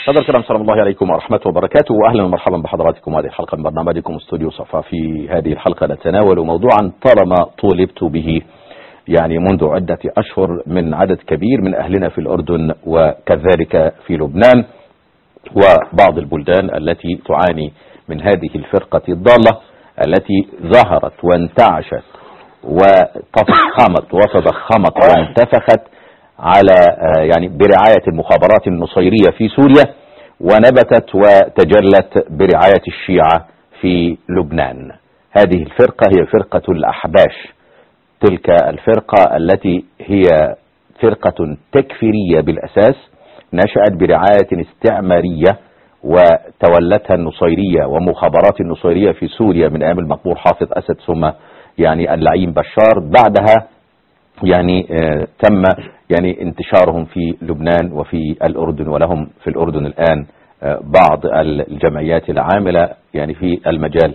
حضر الكرام سلام الله عليكم ورحمة وبركاته وأهلا ومرحبا بحضراتكم هذه الحلقة من برنامجكم استوديو صفا في هذه الحلقة نتناول موضوعا طالما طولبت به يعني منذ عدة أشهر من عدد كبير من أهلنا في الأردن وكذلك في لبنان وبعض البلدان التي تعاني من هذه الفرقة الضالة التي ظهرت وانتعشت وتفخمت وتضخمت وانتفخت على يعني برعاية المخابرات النصيرية في سوريا ونبتت وتجلت برعاية الشيعة في لبنان هذه الفرقة هي فرقة الأحباش تلك الفرقة التي هي فرقة تكفيرية بالأساس نشأت برعاية استعمارية وتولتها النصيرية ومخابرات النصيرية في سوريا من أيام المقبور حافظ أسد ثم يعني اللعين بشار بعدها يعني آه تم يعني انتشارهم في لبنان وفي الأردن ولهم في الأردن الآن آه بعض الجمعيات العاملة يعني في المجال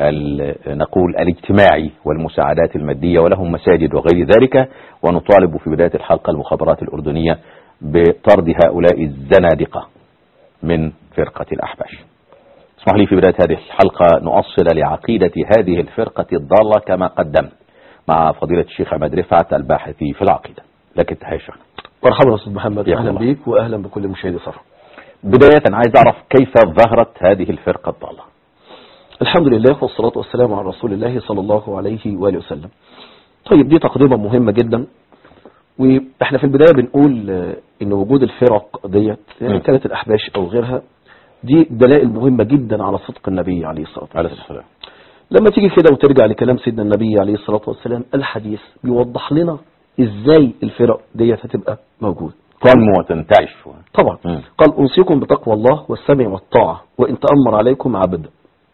نقول الاجتماعي والمساعدات المادية ولهم مساجد وغير ذلك ونطالب في بداية الحلقة المخابرات الأردنية بطرد هؤلاء الزنادقة من فرقة الأحباش اسمح لي في بداية هذه الحلقة نؤصل لعقيدة هذه الفرقة الضالة كما قدمت مع فضيلة الشيخ عماد رفعت الباحث في العقيدة لك التحية شيخ مرحبا أستاذ محمد أهلا بك وأهلا بكل مشاهدي صفا بداية عايز أعرف كيف ظهرت هذه الفرقة الضالة الحمد لله والصلاة والسلام على رسول الله صلى الله عليه وآله وسلم طيب دي تقدمة مهمة جدا واحنا في البداية بنقول ان وجود الفرق ديت يعني كانت الاحباش او غيرها دي دلائل مهمة جدا على صدق النبي عليه الصلاة والسلام لما تيجي كده وترجع لكلام سيدنا النبي عليه الصلاة والسلام الحديث بيوضح لنا ازاي الفرق ديت هتبقى موجود تنمو وتنتعش طبعا م. قال أوصيكم بتقوى الله والسمع والطاعة وإن تأمر عليكم عبد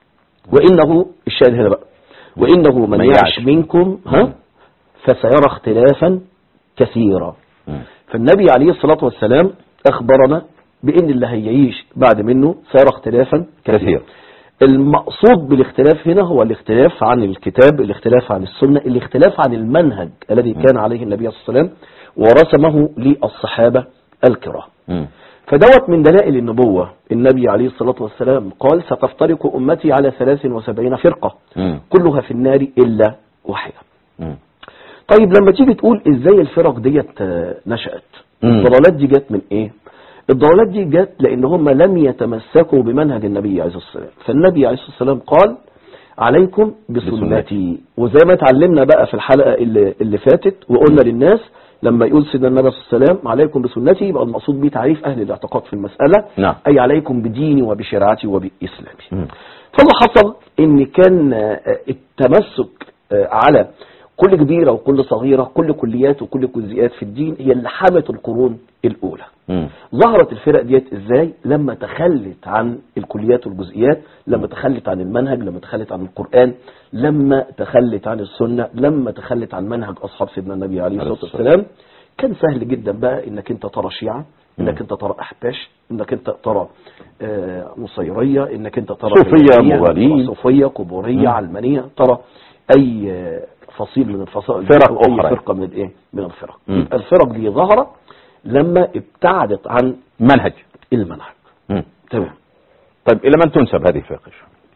وإنه الشاهد هنا بقى وإنه من يعش منكم ها فسيرى اختلافا كثيرا م. فالنبي عليه الصلاة والسلام أخبرنا بأن اللي هيعيش بعد منه سيرى اختلافا كثيرا كثير. المقصود بالاختلاف هنا هو الاختلاف عن الكتاب الاختلاف عن السنة الاختلاف عن المنهج الذي كان عليه النبي صلى الله عليه وسلم ورسمه للصحابة الكرام م. فدوت من دلائل النبوة النبي عليه الصلاة والسلام قال ستفترق أمتي على 73 فرقة م. كلها في النار إلا واحدة م. طيب لما تيجي تقول ازاي الفرق ديت آه، نشأت مم. الضلالات دي جت من ايه الضلالات دي جت لان هم لم يتمسكوا بمنهج النبي عليه الصلاة والسلام فالنبي عليه الصلاة والسلام قال عليكم بسنتي وزي ما اتعلمنا بقى في الحلقة اللي, اللي فاتت وقلنا للناس لما يقول سيدنا النبي صلى الله عليه وسلم عليكم بسنتي يبقى المقصود بيه تعريف اهل الاعتقاد في المسألة نعم. اي عليكم بديني وبشريعتي وباسلامي مم. فاللي حصل ان كان آه، التمسك آه، على كل كبيرة وكل صغيرة كل كليات وكل جزئيات في الدين هي اللي حمت القرون الأولى م. ظهرت الفرق ديت ازاي لما تخلت عن الكليات والجزئيات لما تخلت عن المنهج لما تخلت عن القرآن لما تخلت عن السنة لما تخلت عن منهج أصحاب سيدنا النبي عليه عليه الصلاة الصلاة والسلام كان سهل جدا بقى انك انت ترى شيعة انك انت ترى احباش انك انت ترى آه، نصيرية انك انت ترى صوفية، غيبية، مغالية. صوفية قبورية مم. علمانية ترى اي آه، فصيل من الفصائل فرق أو اي أخرى. فرقة من الايه من الفرق مم. يبقى الفرق دي ظهرت لما ابتعدت عن منهج المنهج م. تمام طيب إلى من تنسب هذه الفرقة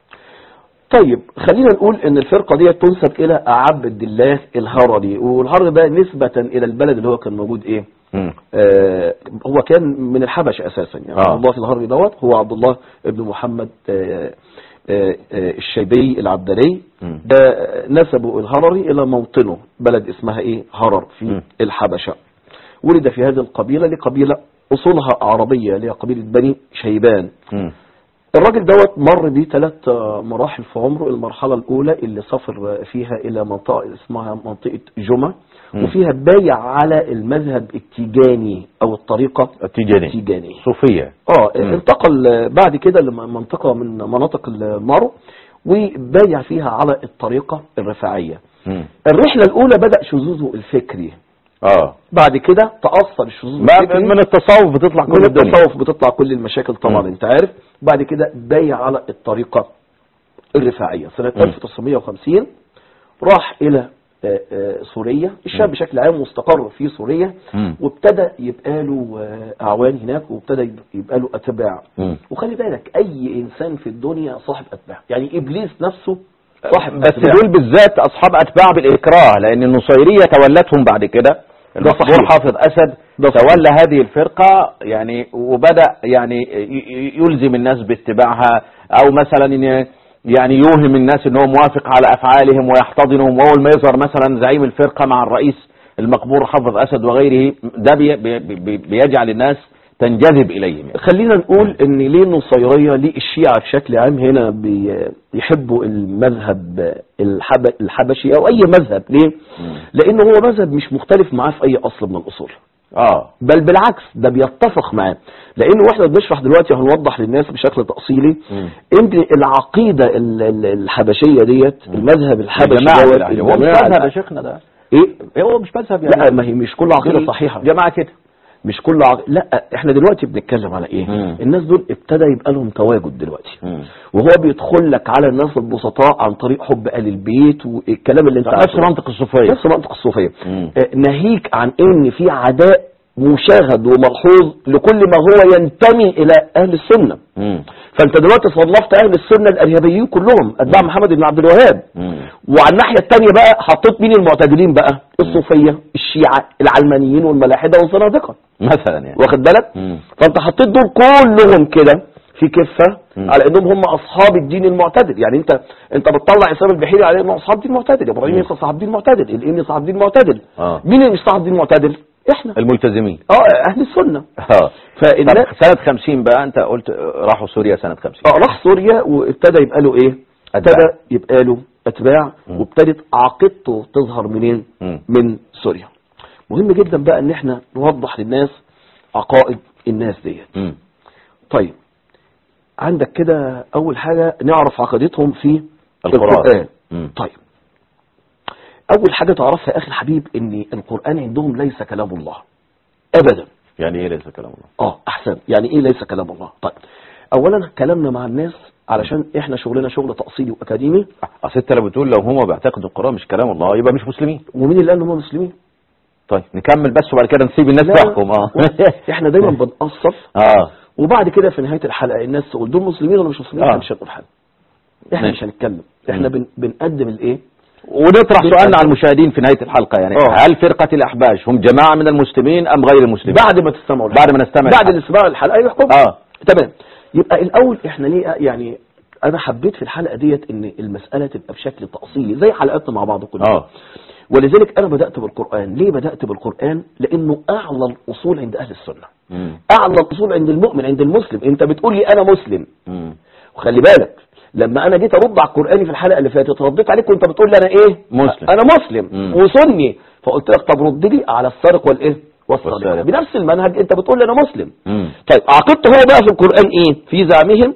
طيب خلينا نقول ان الفرقة دي تنسب الى عبد الله الهرري والهرري ده نسبة الى البلد اللي هو كان موجود ايه م. آه هو كان من الحبش اساسا يعني آه. عبد الله الهرري دوت هو عبد الله ابن محمد آه آه آه الشيبي العبدلي م. ده نسبوا الهرري الى موطنه بلد اسمها ايه هرر في م. الحبشة ولد في هذه القبيلة لقبيلة اصولها عربية اللي هي قبيلة بني شيبان م. الراجل دوت مر بيه ثلاث مراحل في عمره المرحلة الأولى اللي سافر فيها إلى منطقة اسمها منطقة جمع مم. وفيها بايع على المذهب التيجاني أو الطريقة التيجاني التيجانية صوفية اه مم. انتقل بعد كده لمنطقة من مناطق المرو وبايع فيها على الطريقة الرفاعية م. الرحلة الأولى بدأ شذوذه الفكري اه بعد كده تأثر الشذوذ ما الفكري من التصوف بتطلع كل من الدنيا التصوف بتطلع كل المشاكل طبعا مم. انت عارف بعد كده بايع على الطريقة الرفاعية سنة مم. 1950 راح إلى آه، آه، سوريا الشاب بشكل عام مستقر في سوريا مم. وابتدى يبقى له آه، اعوان هناك وابتدى يب- يبقى له اتباع مم. وخلي بالك اي انسان في الدنيا صاحب اتباع يعني ابليس نفسه صاحب بس أتباع. دول بالذات اصحاب اتباع بالاكراه لان النصيرية تولتهم بعد كده المقبور صحيح. حافظ اسد ده صحيح. تولى هذه الفرقة يعني وبدأ يعني ي- ي- يلزم الناس باتباعها او مثلا إن يعني يوهم الناس ان هو موافق على افعالهم ويحتضنهم واول ما يظهر مثلا زعيم الفرقة مع الرئيس المقبور حافظ اسد وغيره ده بي بي بي بيجعل الناس تنجذب اليهم يعني. خلينا نقول ان ليه النصيرية ليه الشيعة بشكل عام هنا بيحبوا المذهب الحب الحبشي او اي مذهب ليه لان هو مذهب مش مختلف معاه في اي اصل من الاصول اه بل بالعكس ده بيتفق معاه لانه واحنا بنشرح دلوقتي هنوضح للناس بشكل تأصيلي مم. ان العقيدة ال- ال- الحبشية ديت المذهب الحبشي جماعة دوت بالله. هو مش الجماعة- مذهب يا شيخنا ده ايه هو مش مذهب لا ما هي مش كل عقيدة دول صحيحة جماعة كده مش كل عق... لا احنا دلوقتي بنتكلم على ايه مم. الناس دول ابتدى يبقى لهم تواجد دلوقتي مم. وهو بيدخل لك على الناس البسطاء عن طريق حب آل البيت والكلام اللي انت نفس عارفه. منطق الصوفية نفس منطق الصوفية مم. آه، ناهيك عن ان في عداء مشاهد وملحوظ لكل ما هو ينتمي الى اهل السنة مم. فانت دلوقتي صنفت اهل السنة الارهابيين كلهم اتباع محمد بن عبد الوهاب مم. وعلى الناحية التانية بقى حطيت مين المعتدلين بقى الصوفية الشيعة العلمانيين والملاحدة والزنادقة مثلا يعني واخد بالك مم. فانت حطيت دول كلهم كده في كفة مم. على انهم هم اصحاب الدين المعتدل يعني انت انت بتطلع اسلام البحيري على انه اصحاب دين معتدل ابراهيم مم. يسا صاحب دين معتدل الامي صاحب دين معتدل اه مين اللي مش صاحب دين معتدل احنا الملتزمين اه اهل السنة اه فالناس طب سنة 50 بقى انت قلت راحوا سوريا سنة 50 اه راح سوريا وابتدى يبقى له ايه أتباع. ابتدى يبقى له اتباع مم. وابتدت عقيدته تظهر منين مم. من سوريا مهم جدا بقى ان احنا نوضح للناس عقائد الناس ديت مم. طيب عندك كده اول حاجة نعرف عقيدتهم في القرآن. القرآن مم. طيب اول حاجة تعرفها يا اخي الحبيب ان القرآن عندهم ليس كلام الله ابدا يعني ايه ليس كلام الله اه احسن يعني ايه ليس كلام الله طيب اولا كلامنا مع الناس علشان احنا شغلنا شغل تأصيلي واكاديمي اصل انت لو بتقول لو هم بيعتقدوا القرآن مش كلام الله يبقى مش مسلمين ومين اللي قال ان هم مسلمين طيب نكمل بس وبعد كده نسيب الناس لا. تحكم اه احنا دايما بنقصف اه وبعد كده في نهاية الحلقة الناس تقول دول مسلمين ولا مش مسلمين آه. احنا مش هنقول حاجة احنا ماشي. مش هنتكلم احنا مم. بن بنقدم الايه ونطرح سؤالنا على المشاهدين في نهاية الحلقة يعني آه. هل فرقة الأحباش هم جماعة من المسلمين أم غير المسلمين بعد ما تستمعوا بعد ما نستمع بعد الحلقة. الاستماع الحلقة يحكم اه تمام يبقى الاول احنا ليه يعني انا حبيت في الحلقة ديت ان المسألة تبقى بشكل تأصيلي زي حلقاتنا مع بعض كلنا اه ولذلك انا بدأت بالقرآن ليه بدأت بالقرآن لانه اعلى الاصول عند اهل السنة مم. اعلى الاصول عند المؤمن عند المسلم انت بتقول لي انا مسلم مم. وخلي بالك لما انا جيت ارد على القرآن في الحلقة اللي فاتت رديت عليك وانت بتقول لي انا ايه مسلم. انا مسلم مم. وسني فقلت لك طب رد لي على السارق والايه والسارق والسارق. بنفس المنهج انت بتقول لي انا مسلم مم. طيب عقيدته هو بقى في القرآن ايه في زعمهم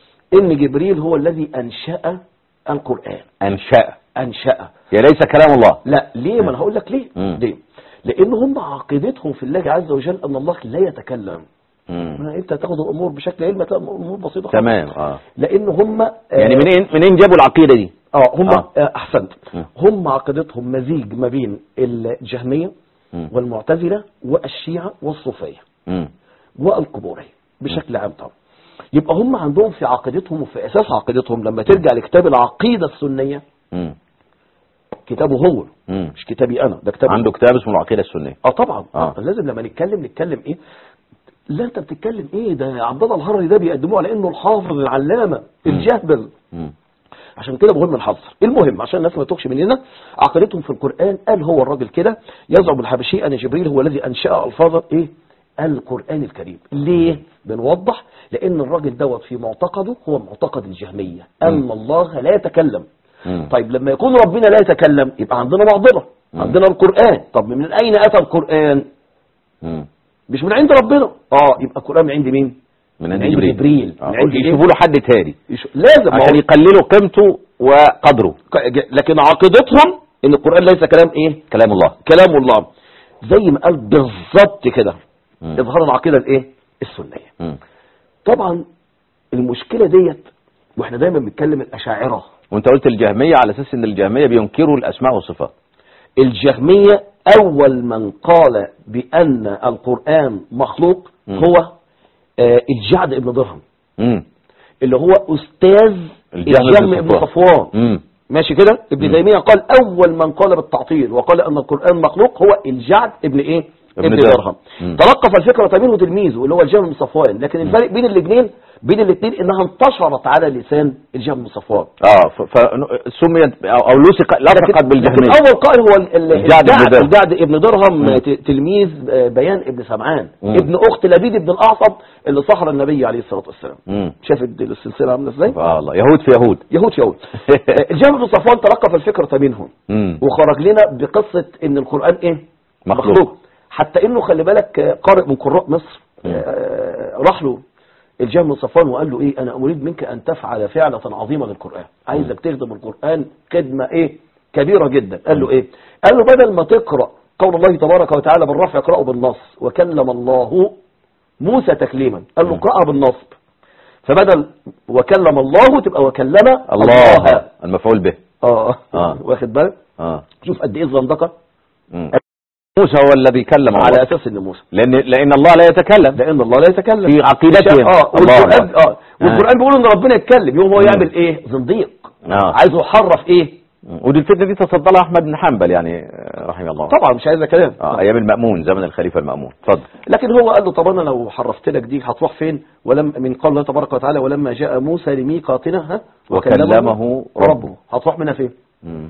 ان جبريل هو الذي انشأ القرآن أنشأ انشأ يا ليس كلام الله لا ليه ما انا هقول لك ليه مم. ليه لان هم عقيدتهم في الله عز وجل ان الله لا يتكلم مم. ما انت تاخد الامور بشكل علمي تلاقي امور بسيطه خالص. تمام اه لان هم آه، يعني منين منين جابوا العقيدة دي اه هم آه. آه. احسنت مم. هم عقيدتهم مزيج ما بين الجهميه مم. والمعتزله والشيعه والصوفيه مم. والقبوريه بشكل عام طبعا يبقى هم عندهم في عقيدتهم وفي اساس عقيدتهم لما ترجع لكتاب العقيده السنيه مم. كتابه هو مم. مش كتابي انا ده كتاب عنده كتاب اسمه العقيدة السنية اه طبعا آه. آه. لازم لما نتكلم نتكلم ايه لا انت بتتكلم ايه ده عبد الله الهرري ده بيقدموه على انه الحافظ العلامه الجهبل مم. عشان كده مهم نحذر المهم عشان الناس ما تتوهش مننا عقيدتهم في القران قال هو الراجل كده يزعم الحبشي ان جبريل هو الذي انشا الفاظ ايه القران الكريم ليه بنوضح لان الراجل دوت في معتقده هو معتقد الجهميه ان الله لا يتكلم مم. طيب لما يكون ربنا لا يتكلم يبقى عندنا معضله مم. عندنا القران طب من اين اتى القران مم. مش من عند ربنا اه يبقى القران من عند مين من عند من عند جبريل, جبريل. آه. من عند إيه؟ يشوفوا له حد تاني يش- لازم ما عشان هو- يقللوا قيمته وقدره ك- ج- لكن عقيدتهم ان القران ليس كلام ايه كلام الله كلام الله زي ما قال بالظبط كده مم. اظهار العقيده الايه السنيه مم. طبعا المشكله ديت واحنا دايما بنتكلم الاشاعره وانت قلت الجهمية على اساس ان الجهمية بينكروا الاسماء والصفات الجهمية أول من قال بأن القرآن مخلوق مم. هو آه، الجعد ابن درهم مم. اللي هو أستاذ الجهم الجهم بن ابن صفوان. صفوان مم. ماشي كده ابن مم. تيمية قال أول من قال بالتعطيل وقال أن القرآن مخلوق هو الجعد ابن إيه ابن ابن درهم. درهم مم. تلقف الفكرة منه تلميذه اللي هو الجهم بن صفوان لكن الفرق بين الاثنين بين الاثنين انها انتشرت على لسان الجهم بن صفوان اه ف- فسميت او أو لصق لصقت لكن بالجهميه اول قائل هو ال- ال- الجعد بن درهم. الجعد ابن درهم مم. ت- تلميذ آه، بيان ابن سمعان مم. ابن اخت لبيد بن الاعصم اللي صهر النبي عليه الصلاه والسلام مم. شاف الد- السلسله عامله ازاي آه الله يهود في يهود يهود يهود آه، الجهم بن صفوان تلقف الفكره منهم مم. وخرج لنا بقصه ان القران ايه مخلوق. حتى انه خلي بالك آه، قارئ من قراء مصر مم. آه، راح له الجهم بن صفوان وقال له ايه انا اريد منك ان تفعل فعله عظيمه للقران عايزك تخدم القران خدمه ايه كبيره جدا قال له ايه قال له بدل ما تقرا قول الله تبارك وتعالى بالرفع اقراه بالنص وكلم الله موسى تكليما قال له مم. اقراها بالنصب فبدل وكلم الله تبقى وكلم الله المفعول به اه آه. واخد بالك اه شوف قد ايه الزندقه مم. موسى هو الذي كلم على الله اساس ان موسى لان لان الله لا يتكلم لان الله لا يتكلم في عقيدتهم اه الله والقران أكبر. اه والقران بيقول ان ربنا يتكلم يوم هو مم. يعمل ايه زنديق آه. عايزه يحرف ايه ودي الفتنه دي تصدى لها احمد بن حنبل يعني آه، رحمه الله طبعا مش عايزه كلام اه ايام المامون زمن الخليفه المامون اتفضل لكن هو قال له طب انا لو حرفت لك دي هتروح فين ولم من قول الله تبارك وتعالى ولما جاء موسى لميقاتنا ها وكلمه ربه. هتروح منها فين مم.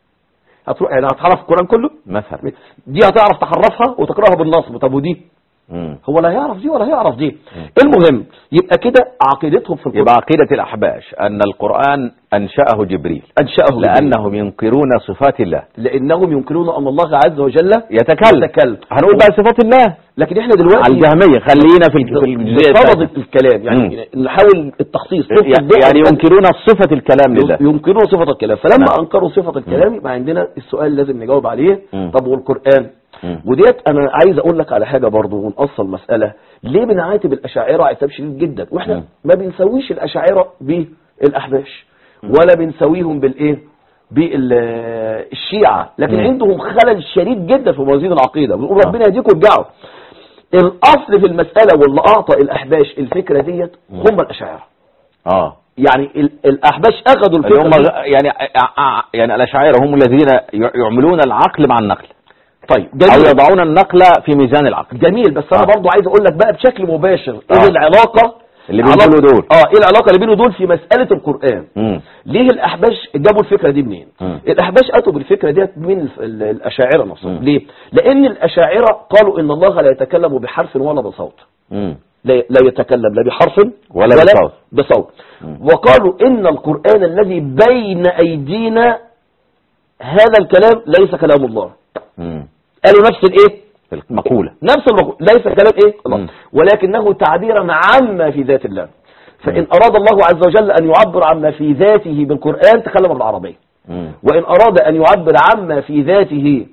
هتروح يعني هتحرف القران كله مثلا دي هتعرف تحرفها وتقراها بالنصب طب ودي مم. هو لا يعرف دي ولا يعرف دي المهم يبقى كده عقيدتهم في القرآن يبقى عقيدة الأحباش أن القرآن أنشأه جبريل أنشأه لأنهم ينكرون صفات الله لأنهم ينكرون أن الله عز وجل يتكلم يتكلم هنقول بقى صفات الله لكن احنا دلوقتي على الجهمية خلينا في ال- في الجزئية بصدد بتاعتنا. الكلام يعني نحاول التخصيص نلقي يعني الضوء يعني على- ينكرون صفة الكلام لله ينكرون صفة الكلام فلما نعم. أنكروا صفة الكلام يبقى عندنا السؤال لازم نجاوب عليه مم. طب والقرآن مم. وديت أنا عايز أقول لك على حاجة برضو ونقصل مسألة ليه بنعاتب الأشاعرة عتاب شديد جدا وإحنا مم. ما بنسويش الأشاعرة بالأحباش ولا بنسويهم بالإيه بالشيعة لكن مم. عندهم خلل شديد جدا في موازين العقيدة بنقول آه. ربنا يهديكم وارجعوا الأصل في المسألة واللي أعطى الأحباش الفكرة ديت هم الأشاعرة اه يعني ال- الأحباش أخذوا اللي الفكرة هم دي غ- يعني ع- ع- يعني الأشاعرة هم الذين ي- يعملون العقل مع النقل طيب أو جميل يضعون النقل في ميزان العقل جميل بس انا آه. برضو عايز اقول لك بقى بشكل مباشر ايه آه. العلاقه اللي بين علاقة- دول ودول. اه ايه العلاقه اللي بين دول في مساله القران مم. ليه الاحباش جابوا الفكره دي منين مم. الاحباش اتوا بالفكره ديت من الف- ال- الاشاعره نفسهم مم. ليه لان الاشاعره قالوا ان الله لا يتكلم بحرف ولا بصوت مم. لا لا يتكلم لا بحرف ولا بصوت. بصوت مم. وقالوا ان القران الذي بين ايدينا هذا الكلام ليس كلام الله مم. قالوا نفس الايه المقولة نفس المقول ليس كلام ايه الله مم. ولكنه تعبيرا عما في ذات الله فإن أراد الله عز وجل أن يعبر عما في ذاته بالقرآن تكلم بالعربية مم. وإن أراد أن يعبر عما في ذاته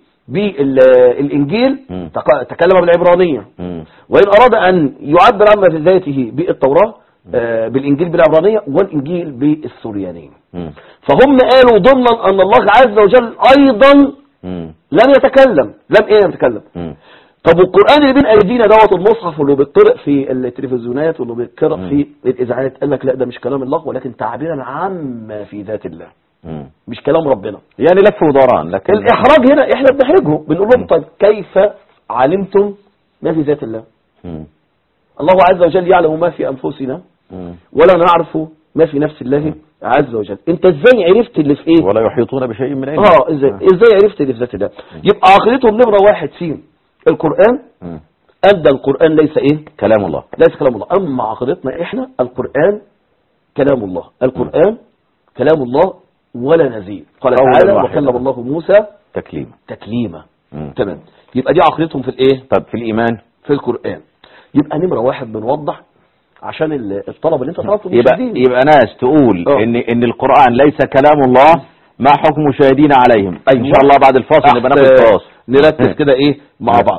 بالإنجيل مم. تق- تكلم بالعبرانية مم. وإن أراد أن يعبر عما في ذاته بالتوراة آه، بالإنجيل بالعبرانية والإنجيل بالسوريانية مم. فهم قالوا ضمنا أن الله عز وجل أيضا مم. لم يتكلم لم إيه يتكلم مم. طب والقرآن اللي بين أيدينا دوت المصحف واللي بيتقرأ في التلفزيونات واللي بيتقرأ مم. في الإذاعات قال لك لا ده مش كلام الله ولكن تعبيرا عما في ذات الله مم. مش كلام ربنا يعني لف ودوران لكن الإحراج هنا إحنا بنحرجه بنقول لهم طيب كيف علمتم ما في ذات الله مم. الله عز وجل يعلم ما في أنفسنا مم. ولا نعرف ما في نفس الله عز وجل انت ازاي عرفت اللي في ايه ولا يحيطون بشيء من علمه اه ازاي ازاي عرفت اللي في ذات الله يبقى عقيدتهم نمرة واحد في القرآن مم. أن القرآن ليس ايه كلام الله ليس كلام الله أما عقيدتنا إحنا القرآن كلام الله القرآن كلام الله ولا نزيل قال قولا تعالى واحدا. وكلم الله موسى تكليم تكليما مم. تمام يبقى دي عقيدتهم في الايه طب في الإيمان في القرآن يبقى نمرة واحد بنوضح عشان ال- الطلبة اللي انت طلبته من يبقى المشاهدين. يبقى ناس تقول آه. ان ان القرآن ليس كلام الله ما حكم مشاهدين عليهم ان أيوة. شاء الله بعد الفاصل نبقى ناخد أحسن. فاصل نركز كده ايه مع نعم. بعض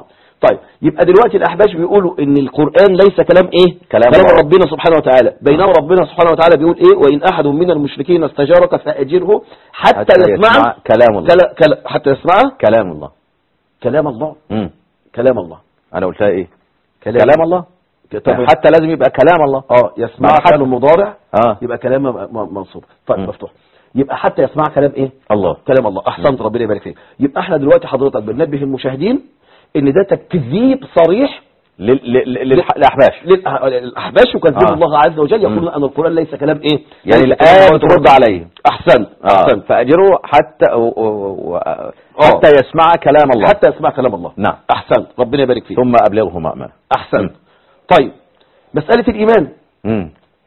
طيب يبقى دلوقتي الأحباش بيقولوا إن القرآن ليس كلام إيه كلام كلام الله. ربنا سبحانه وتعالى بينما ربنا سبحانه وتعالى بيقول إيه وإن أحد من المشركين استجارك فأجره حتى, حتى يسمع يسمع كلام الله كلا كلا حتى يسمع كلام الله كلام الله مم. كلام الله انا قلتها ايه كلام الله طب يعني حتى لازم يبقى كلام الله اه يسمع ما حتى- فعل مضارع اه يبقى كلام م- م- منصوب طيب مم. مفتوح يبقى حتى يسمع كلام ايه الله كلام الله احسنت ربنا يبارك فيك يبقى احنا دلوقتي حضرتك بننبه المشاهدين ان ده تكذيب صريح لل- لل- للح- للاحباش للأح- للاحباش وكذب آه. الله عز وجل مم. يقولون ان القران ليس كلام ايه يعني ليس الآية كلام بترد عليه احسنت اه احسنت فاجره حتى و... و... و... حتى يسمع كلام الله حتى يسمع كلام الله نعم احسنت ربنا يبارك فيك ثم ابلغه مأمنه احسنت طيب مساله الايمان مم.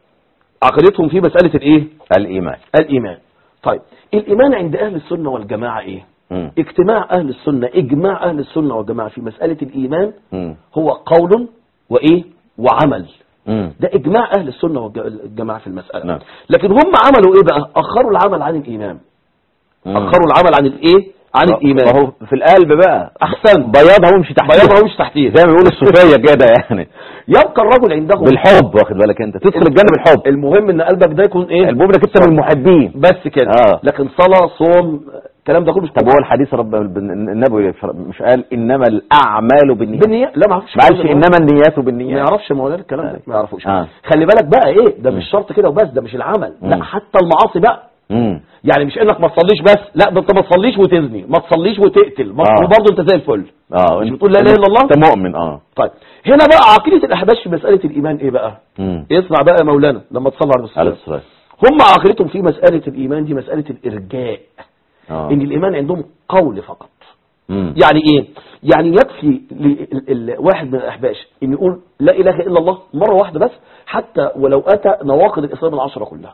عقيدتهم في مساله الايه الايمان الايمان طيب الايمان عند اهل السنه والجماعه ايه مم. اجتماع اهل السنه اجماع اهل السنه والجماعه في مساله الايمان مم. هو قول وايه وعمل مم. ده اجماع اهل السنه والجماعه في المساله نعم. لكن هم عملوا ايه بقى اخروا العمل عن الايمان مم. اخروا العمل عن الايه عن الايمان وهو في القلب بقى احسن بياضها وامشي تحت بياضها ومش تحتيه زي ما بيقولوا الصوفيه كده يعني يبقى الرجل عندهم بالحب واخد بالك انت تدخل الجنه بالحب المهم ان قلبك ده يكون ايه المؤمن انت من المحبين بس كده آه. لكن صلاه صوم الكلام ده كله مش طب هو الحديث رب النبي مش قال انما الاعمال بالنيات بالنية لا ما اعرفش ما قالش انما النيات ما بالنيات يعرفش مولانا الكلام ده ما يعرفوش آه. خلي بالك بقى ايه ده مم. مش شرط كده وبس ده مش العمل مم. لا حتى المعاصي بقى مم. يعني مش انك ما تصليش بس لا ده انت ما تصليش وتزني ما تصليش وتقتل ما آه. وبرضه انت زي الفل اه مش بتقول لا إله إلا الله؟ انت مؤمن اه طيب هنا بقى عقيده الاحباش في مساله الايمان ايه بقى مم. اسمع بقى يا مولانا لما تصلي على على الرسول الصلاه هم عقيدتهم في مساله الايمان دي مساله الارجاء اه ان الايمان عندهم قول فقط مم. يعني ايه يعني يكفي لواحد من الاحباش ان يقول لا اله الا الله مره واحده بس حتى ولو اتى نواقض الاسلام العشره كلها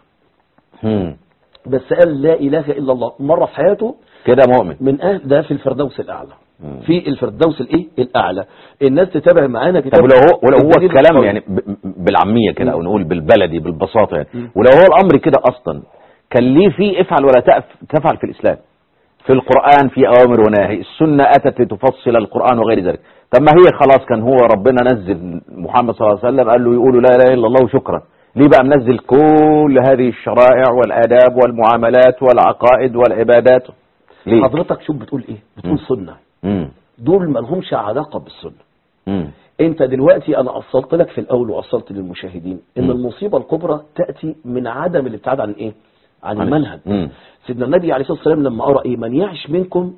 مم. بس قال لا اله الا الله مره في حياته كده مؤمن من اهل ده في الفردوس الاعلى مم. في الفردوس الايه الاعلى الناس تتابع معانا كتاب طب ولو هو ولو هو الدليل الكلام القوي. يعني ب- بالعاميه كده او نقول بالبلدي بالبساطه يعني مم. ولو هو الامر كده اصلا كان ليه فيه افعل ولا تأف- تفعل في الاسلام في القران في اوامر ونواهي السنه اتت لتفصل القران وغير ذلك طب ما هي خلاص كان هو ربنا نزل محمد صلى الله عليه وسلم قال له يقولوا لا اله الا الله وشكرا ليه بقى منزل كل هذه الشرائع والاداب والمعاملات والعقائد والعبادات ليه حضرتك شوف بتقول ايه بتقول مم. سنه مم. دول ما لهمش علاقه بالسنه مم. انت دلوقتي انا اصلت لك في الاول واصلت للمشاهدين ان مم. المصيبه الكبرى تاتي من عدم الابتعاد عن ايه عن عن- المنهج مم. سيدنا النبي عليه الصلاه والسلام لما قرا ايه من يعش منكم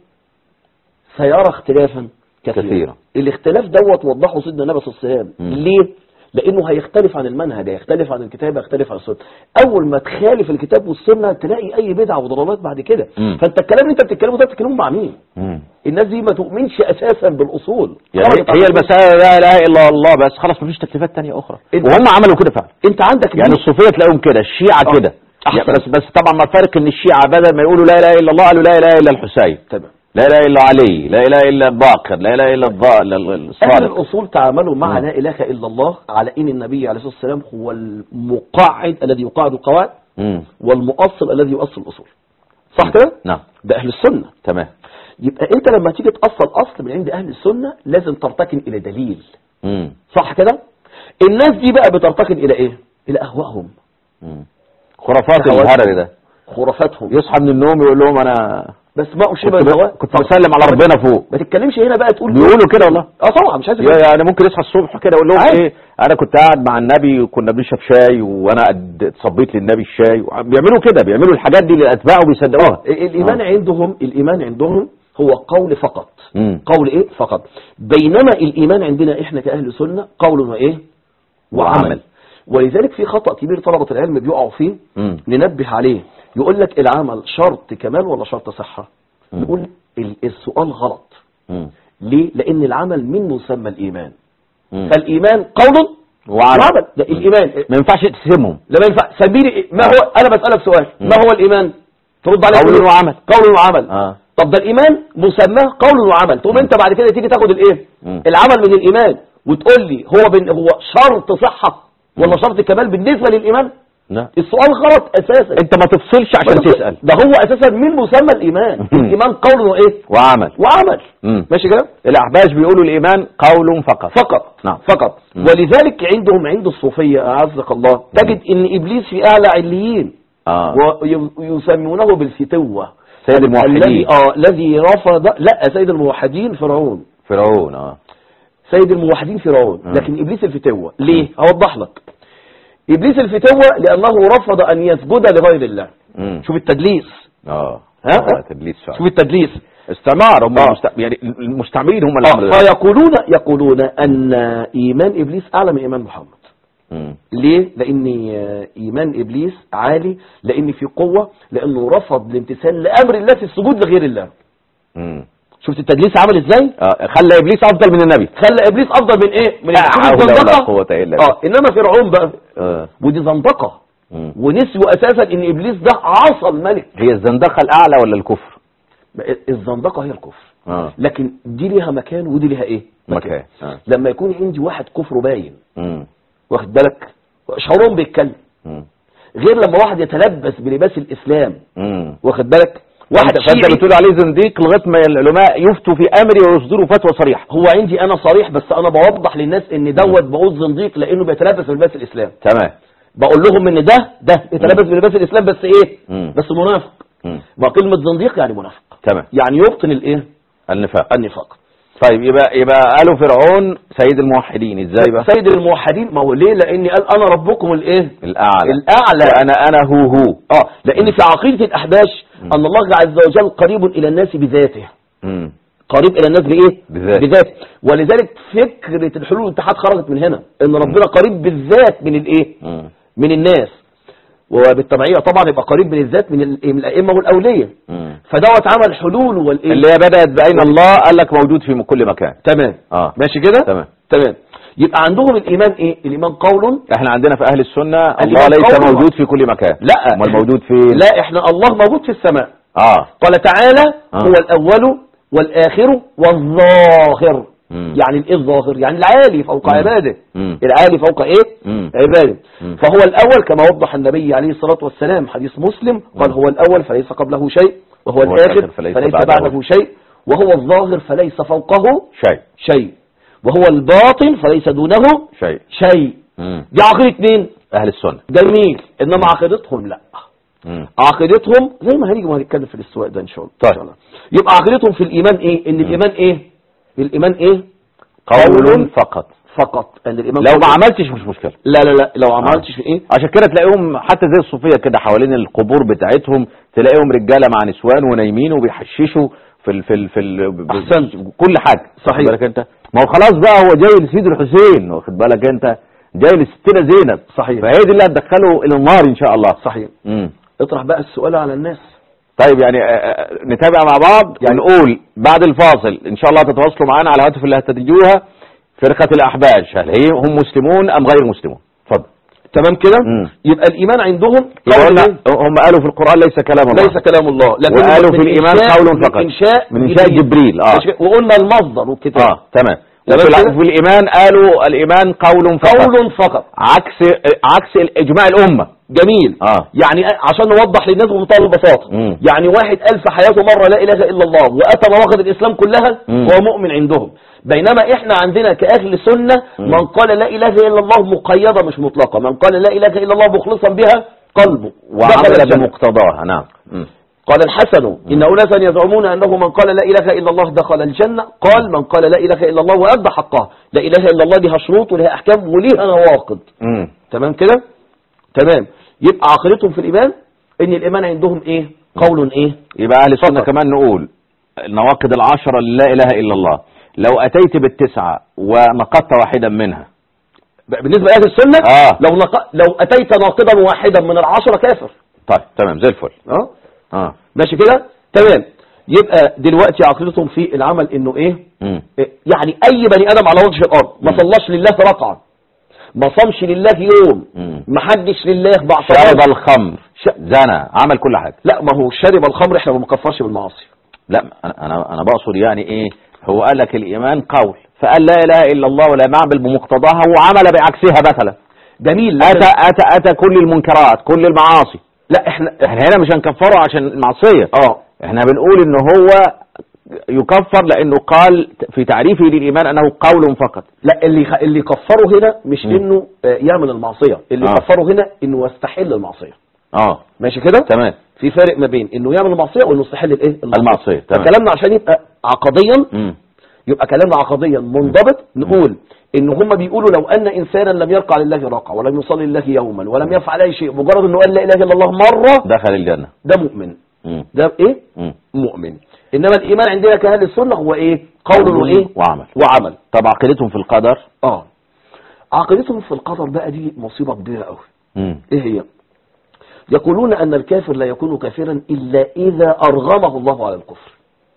سيرى اختلافا كثيرا, كثيرا. الاختلاف دوت وضحه سيدنا النبي صلى الله عليه وسلم مم. ليه لانه هيختلف عن المنهج هيختلف عن الكتاب هيختلف عن السنه اول ما تخالف الكتاب والسنه تلاقي اي بدعه وضلالات بعد كده مم. فانت الكلام اللي انت بتتكلمه ده بتتكلمه مع مين مم. الناس دي ما تؤمنش اساسا بالاصول يعني خرجت عن هي الأصول. المسألة لا إله إلا الله بس خلاص مفيش تكليفات تانية أخرى انت- وهم عملوا كده فعلا انت عندك يعني دين. الصوفية تلاقيهم كده الشيعة آه. كده أحسن. يعني بس بس طبعا ما الفرق إن الشيعة بدل ما يقولوا لا إله إلا الله قالوا لا إله إلا الحسين تمام لا إله إلا علي لا إله إلا الباقر لا إله إلا الضاء أهل الصادق الأصول تعاملوا مع مم. لا إله إلا الله على إن النبي عليه الصلاة والسلام هو المقعد الذي يقعد القواعد مم. والمؤصل الذي يؤصل الأصول صح كده؟ نعم ده أهل السنة تمام يبقى أنت لما تيجي تأصل أصل من عند أهل السنة لازم ترتكن إلى دليل مم. صح كده؟ الناس دي بقى بترتكن إلى إيه؟ إلى أهوائهم مم. خرافات خواتم. الهرري ده خرافاتهم يصحى من النوم يقول لهم أنا بس ما أشبه كنت, الهواء ب... كنت بسلم على ربنا فوق ما تتكلمش هنا بقى تقول بيقولوا كده والله اه طبعا مش عايز أقول. يعني ممكن يصحى الصبح كده يقول لهم عادي. ايه انا كنت قاعد مع النبي وكنا بنشرب شاي وانا قد اتصبيت للنبي الشاي بيعملوا كده بيعملوا الحاجات دي للاتباع وبيصدقوها الإيمان آه. عندهم الإيمان عندهم هو قول فقط مم. قول ايه فقط بينما الايمان عندنا احنا كاهل سنه قول وايه وعمل. وعمل ولذلك في خطا كبير طلبه العلم بيقعوا فيه مم. ننبه عليه يقول لك العمل شرط كمال ولا شرط صحه مم. نقول ال- السؤال غلط مم. ليه لان العمل من مسمى الايمان مم. فالايمان قول وعمل وعمل ده الايمان ما ينفعش تسمهم لا ما ينفع سميني إيه؟ ما هو انا بسالك سؤال مم. ما هو الايمان ترد عليه قول تقول وعمل. قول وعمل اه طب ده الايمان مسماه قول وعمل تقوم انت بعد كده تيجي تاخد الايه مم. العمل من الايمان وتقول لي هو بن هو شرط صحه ولا مم. شرط كمال بالنسبه للايمان لا السؤال غلط اساسا انت ما تفصلش عشان بس- تسأل ده هو اساسا من مسمى الايمان الايمان قول وايه وعمل وعمل مم. ماشي كده الاحباش بيقولوا الايمان قول فقط فقط نعم. فقط مم. ولذلك عندهم عند الصوفيه اعزك الله تجد ان ابليس في اعلى عليين اه ويسمونه بالفتوه سيد الموحدين. الذي اه الذي رفض لا سيد الموحدين فرعون فرعون اه سيد الموحدين فرعون مم. لكن ابليس الفتوه ليه اوضح لك ابليس الفتوه لانه رفض ان يسجد لغير الله مم. شوف التدليس اه ها؟ آه، تدليس فعلا شوف التدليس استعمار هم آه. المست... يعني المستعمرين هم اللي عملوا آه، ده. فيقولون يقولون ان ايمان ابليس اعلى من ايمان محمد مم. ليه؟ لأن آه، إيمان إبليس عالي لأن في قوة لأنه رفض الامتثال لأمر الله في السجود لغير الله مم. شفت التدليس عمل إزاي؟ آه. خلى ابليس افضل من النبي خلى إبليس أفضل من إيه؟ من لا شوف حول ولا الزندقة. قوة الا بالله آه إنما فرعون بقى آه. ودي زندقة مم. ونسيوا أساسا إن إبليس ده عصى الملك هي الزندقة الاعلى ولا الكفر الزندقة هي الكفر اه لكن دي ليها مكان ودي ليها إيه؟ مكان آه. لما يكون عندي واحد كفره باين مم. واخد بالك شعورهم بيتكلم مم. غير لما واحد يتلبس بلباس الإسلام مم. واخد بالك واحد واحد فانت شيعي بتقول عليه زنديق لغايه ما العلماء يفتوا في امري ويصدروا فتوى صريحه هو عندي انا صريح بس انا بوضح للناس ان دوت بقول زنديق لانه بيتلبس بلباس الاسلام تمام بقول لهم ان ده ده بيتلبس بلباس الاسلام بس ايه مم. بس منافق مم. ما كلمه زنديق يعني منافق تمام يعني يبطن الايه النفاق النفاق طيب يبقى يبقى قالوا فرعون سيد الموحدين ازاي بقى سيد الموحدين ما هو ليه لاني قال انا ربكم الايه الاعلى الاعلى وانا انا هو هو اه لان في عقيده الاحباش ان الله عز وجل قريب الى الناس بذاته مم. قريب الى الناس بايه بذاته. بذاته ولذلك فكره الحلول والاتحاد خرجت من هنا ان ربنا قريب بالذات من الايه مم. من الناس وبالتبعية طبعا يبقى قريب من الذات من ال- من الأئمة والأولية مم. فدوت عمل حلول والإيه اللي هي بدأت بأين الله قال لك موجود في كل مكان تمام اه ماشي كده تمام تمام يبقى عندهم الإيمان إيه الإيمان قول احنا عندنا في اهل السنة الله الإيمان ليس قول موجود في كل مكان لا امال موجود فين لا إحنا الله موجود في السماء اه قال تعالى آه. هو الأول والآخر والظاهر مم. يعني الإيه الظاهر يعني العالي فوق مم. عباده مم. العالي فوق إيه مم. عباده مم. فهو الأول كما وضح النبي عليه الصلاة والسلام حديث مسلم قال مم. هو الأول فليس قبله شيء وهو هو الآخر الآخر فليس فليس بعده بعده شيء وهو الظاهر فليس فوقه شيء شيء وهو الباطن فليس دونه شيء شيء مم. دي عقيدة مين اهل السنة جميل انما عقيدتهم لا مم. عقيدتهم زي ما هنيجي وهنتكلم في الاستواء ده ان شاء الله طيب. إن شاء الله. يبقى عقيدتهم في الايمان ايه ان الايمان ايه الايمان ايه قول فقط فقط ان الايمان لو قول. ما عملتش مش مشكلة لا لا لا لو عملتش في ايه عشان كده تلاقيهم حتى زي الصوفية كده حوالين القبور بتاعتهم تلاقيهم رجالة مع نسوان ونايمين وبيحششوا في ال في ال في ال ب- ب- أحسنت. كل حاجة صحيح. واخد بالك انت ما هو خلاص بقى هو جاي لسيد الحسين واخد بالك انت جاي لستنا زينب صحيح. فهي دي اللي هتدخله الى النار ان شاء الله صحيح امم اطرح بقى السؤال على الناس طيب يعني آه، آه، نتابع مع بعض يعني- ونقول بعد الفاصل ان شاء الله تتواصلوا معانا على الهاتف اللي هتتجوها فرقة الاحباش هل هي هم مسلمون ام غير مسلمون اتفضل تمام كده مم. يبقى الايمان عندهم يبقى قول قلنا إيه؟ هم قالوا في القرآن ليس كلام الله ليس كلام الله لكن وقالوا من في الإيمان إنشاء- قول من فقط. انشاء من إنشاء جبريل، آه. ماشي؟ وقلنا المصدر والكتاب اه تمام تمام وفي, كده؟ الع- في الايمان قالوا الايمان قول فقط قول فقط عكس عكس اجماع الامه جميل اه يعني عشان نوضح للناس بمنتهى البساطه مم. يعني واحد قال في حياته مره لا اله الا الله واتى مواقف الاسلام كلها مم. هو مؤمن عندهم بينما احنا عندنا كاهل سنه مم. من قال لا اله الا الله مقيده مش مطلقه من قال لا اله الا الله مخلصا بها قلبه دخل وعمل الجنة. بمقتضاها نعم مم. قال الحسن إن أناسا يزعمون أنه من قال لا إله إلا الله دخل الجنة قال من قال لا إله إلا الله وأدى حقها لا إله إلا الله لها شروط ولها أحكام وليها نواقض مم. تمام كده تمام يبقى عقيدتهم في الإيمان إن الإيمان عندهم إيه قول إيه يبقى اهل السنه فقط. كمان نقول النواقض العشره لا اله الا الله لو اتيت بالتسعه ونقضت واحدا منها بالنسبة لأهل السنة آه. لو نق... لو أتيت ناقضا واحدا من العشرة كافر طيب تمام زي الفل اه اه ماشي كده تمام يبقى دلوقتي عقيدتهم في العمل إنه إيه مم. يعني اي بني ادم على وجه الارض ما مم. صلاش لله ركعه ما صامش لله يوم مم. ما حدش لله باع شرب صلاة. الخمر ش- زنى عمل كل حاجه لا ما هو شرب الخمر احنا ما بنكفرش بالمعاصي لا انا انا انا بقصد يعني ايه هو قال لك الايمان قول فقال لا اله الا الله ولا نعمل بمقتضاها وعمل بعكسها مثلا جميل اتى لكن- اتى اتى كل المنكرات كل المعاصي لا احنا احنا هنا مش هنكفره عشان المعصيه اه احنا بنقول ان هو يكفر لانه قال في تعريفه للايمان انه قول فقط لا اللي خ- اللي كفره هنا مش مم. انه آه، يعمل المعصيه اللي آه. كفره هنا انه يستحل المعصيه اه ماشي كده تمام في فرق ما بين انه يعمل المعصيه وانه يستحل الايه المعصيه تمام كلامنا عشان يبقى عقديا مم. يبقى كلامنا عقديا منضبط نقول ان هم بيقولوا لو ان انسانا لم يرقع لله رقع ولم يصلي لله يوما ولم يفعل اي شيء مجرد انه قال لا اله الا الله مره دخل الجنه ده مؤمن مم. ده ايه مم. مؤمن انما الايمان عندنا كاهل السنه هو ايه قول وايه وعمل وعمل طب عقيدتهم في القدر اه عقيدتهم في القدر بقى دي مصيبه كبيره قوي مم. ايه هي يقولون ان الكافر لا يكون كافرا الا اذا ارغمه الله على الكفر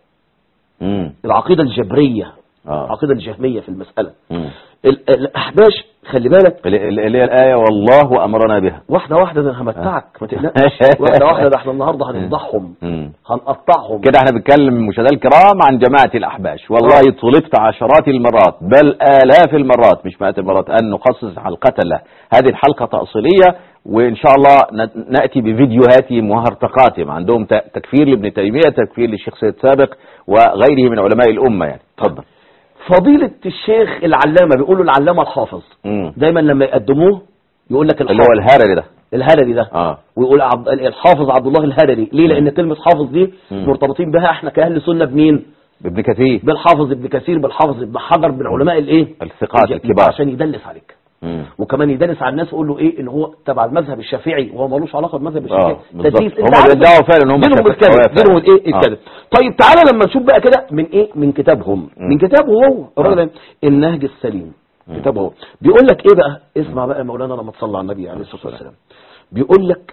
مم. العقيده الجبريه اه العقيده الجهميه في المساله مم. ال- الاحباش خلي بالك اللي اللي هي الايه والله امرنا بها واحده واحده ده أنا همتعك ما تقلقش واحده واحده ده احنا النهارده هنفضحهم مم. هنقطعهم كده احنا بنتكلم مشاهدينا الكرام عن جماعة الأحباش والله طلبت عشرات المرات بل آلاف المرات مش مئات المرات أن نخصص حلقة له هذه الحلقة تأصيلية وإن شاء الله ن- نأتي بفيديوهاتهم وهرطقاتهم عندهم ت- تكفير لابن تيمية تكفير للشيخ سيد سابق وغيره من علماء الأمة يعني تفضل فضيله الشيخ العلامه بيقولوا العلامه الحافظ مم. دايما لما يقدموه يقول لك اللي هو الحافظ الهرري ده الهرري ده اه ويقول عبد الحافظ عبد الله الهرري ليه لان كلمه حافظ دي مم. مرتبطين بها احنا كاهل سنه بمين ابن كثير بالحافظ ابن كثير بالحافظ ابن حجر بالعلماء الايه الثقات الكبار عشان يدلس عليك مم. وكمان يدلس على الناس يقول له ايه ان هو تبع المذهب الشافعي وهو ملوش علاقه بالمذهب الشافعي اه بالظبط تدليس. انت هم عارف بيدعوا فعلا ان هم دينهم شافعية الكذب فعلا. دينهم الايه آه. الكذب طيب تعالى لما نشوف بقى كده من ايه من كتابهم مم. من كتابه هو الراجل آه. ده، النهج السليم مم. كتابه هو بيقول لك ايه بقى اسمع بقى يا مولانا لما تصلي على النبي عليه الصلاه والسلام بيقول لك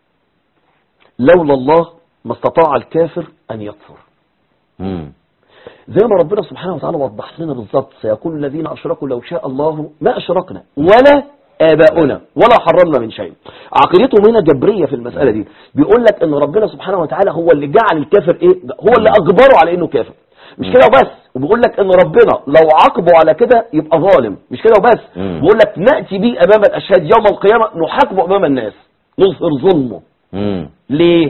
لولا الله ما استطاع الكافر ان يكفر مم. زي ما ربنا سبحانه وتعالى وضح لنا بالظبط سيقول الذين اشركوا لو شاء الله ما اشركنا ولا اباؤنا ولا حرمنا من شيء عقيدتهم هنا جبريه في المساله دي بيقول لك ان ربنا سبحانه وتعالى هو اللي جعل الكافر ايه هو اللي اجبره على انه كافر مش كده وبس وبيقول لك ان ربنا لو عاقبه على كده يبقى ظالم مش كده وبس مم. بيقول لك ناتي به امام الاشهاد يوم القيامه نحاكمه امام الناس نظهر ظلمه مم. ليه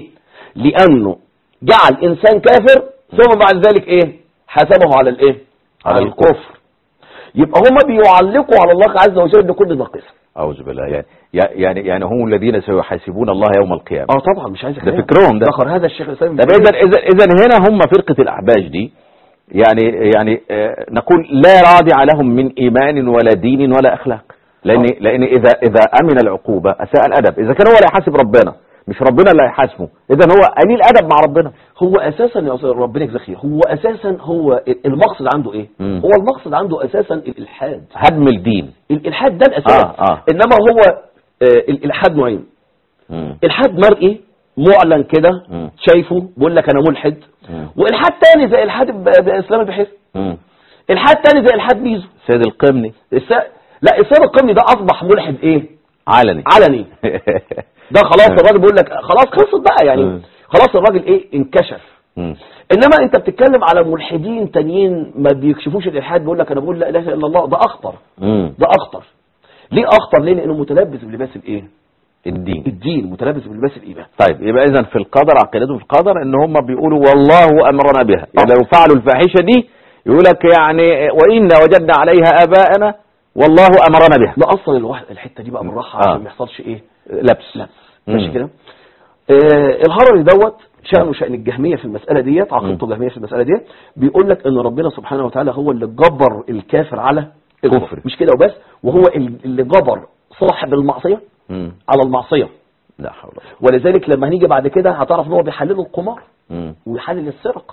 لانه جعل انسان كافر ثم بعد ذلك ايه حسبه على الايه على على الكفر. الكفر يبقى هم بيعلقوا على الله عز وجل بكل ناقص أعوذ بالله يعني يعني يعني هم الذين سيحاسبون الله يوم القيامة اه طبعا مش عايز ده فكرهم ده. ذكر هذا الشيخ الاسلام طب اذا اذا اذا هنا هم فرقه الاحباش دي يعني يعني آه، نقول لا رادع لهم من ايمان ولا دين ولا اخلاق لان آه. لان اذا اذا امن العقوبه اساء الادب اذا كان هو اللي هيحاسب ربنا مش ربنا اللي هيحاسبه اذا هو قليل ادب مع ربنا هو اساسا يا أستاذ ربنا يجزاك خير هو اساسا هو المقصد عنده ايه مم. هو المقصد عنده اساسا الالحاد هدم الدين الالحاد ده الاساس آه، آه. انما هو آه، الالحاد نوعين مم. الحاد مرئي معلن كده مم. شايفه بيقول لك انا ملحد مم. والحاد تاني زي الحاد ب- باسلام البحيث مم. الحاد تاني زي الحاد بيزو سيد القمني الس... لا السيد القمني ده اصبح ملحد ايه علني علني ده خلاص الراجل بيقول لك خلاص خلصت بقى يعني مم. خلاص الراجل ايه انكشف مم. انما انت بتتكلم على ملحدين تانيين ما بيكشفوش الالحاد بيقول لك انا بقول لا اله الا الله ده اخطر مم. ده اخطر ليه اخطر ليه لانه متلبس بلباس الايه الدين الدين متلبس بلباس الايمان طيب يبقى اذا في القدر عقيدتهم في القدر ان هم بيقولوا والله امرنا بها يعني لو فعلوا الفاحشه دي يقول لك يعني وانا وجدنا عليها اباءنا والله امرنا بها لا اصلا الواحد الحته دي بقى بالراحه آه. عشان ما يحصلش ايه لبس لبس ماشي مم. كده آه الهرمي دوت شأنه شأن الجهمية في المسألة ديت عقيدته الجهمية في المسألة ديت بيقول لك ان ربنا سبحانه وتعالى هو اللي جبر الكافر على كفر. مش كده وبس وهو اللي جبر صاحب المعصية مم. على المعصية لا حول ولا قوة. ولذلك لما هنيجي بعد كده هتعرف ان هو بيحلل القمار مم. ويحلل السرقة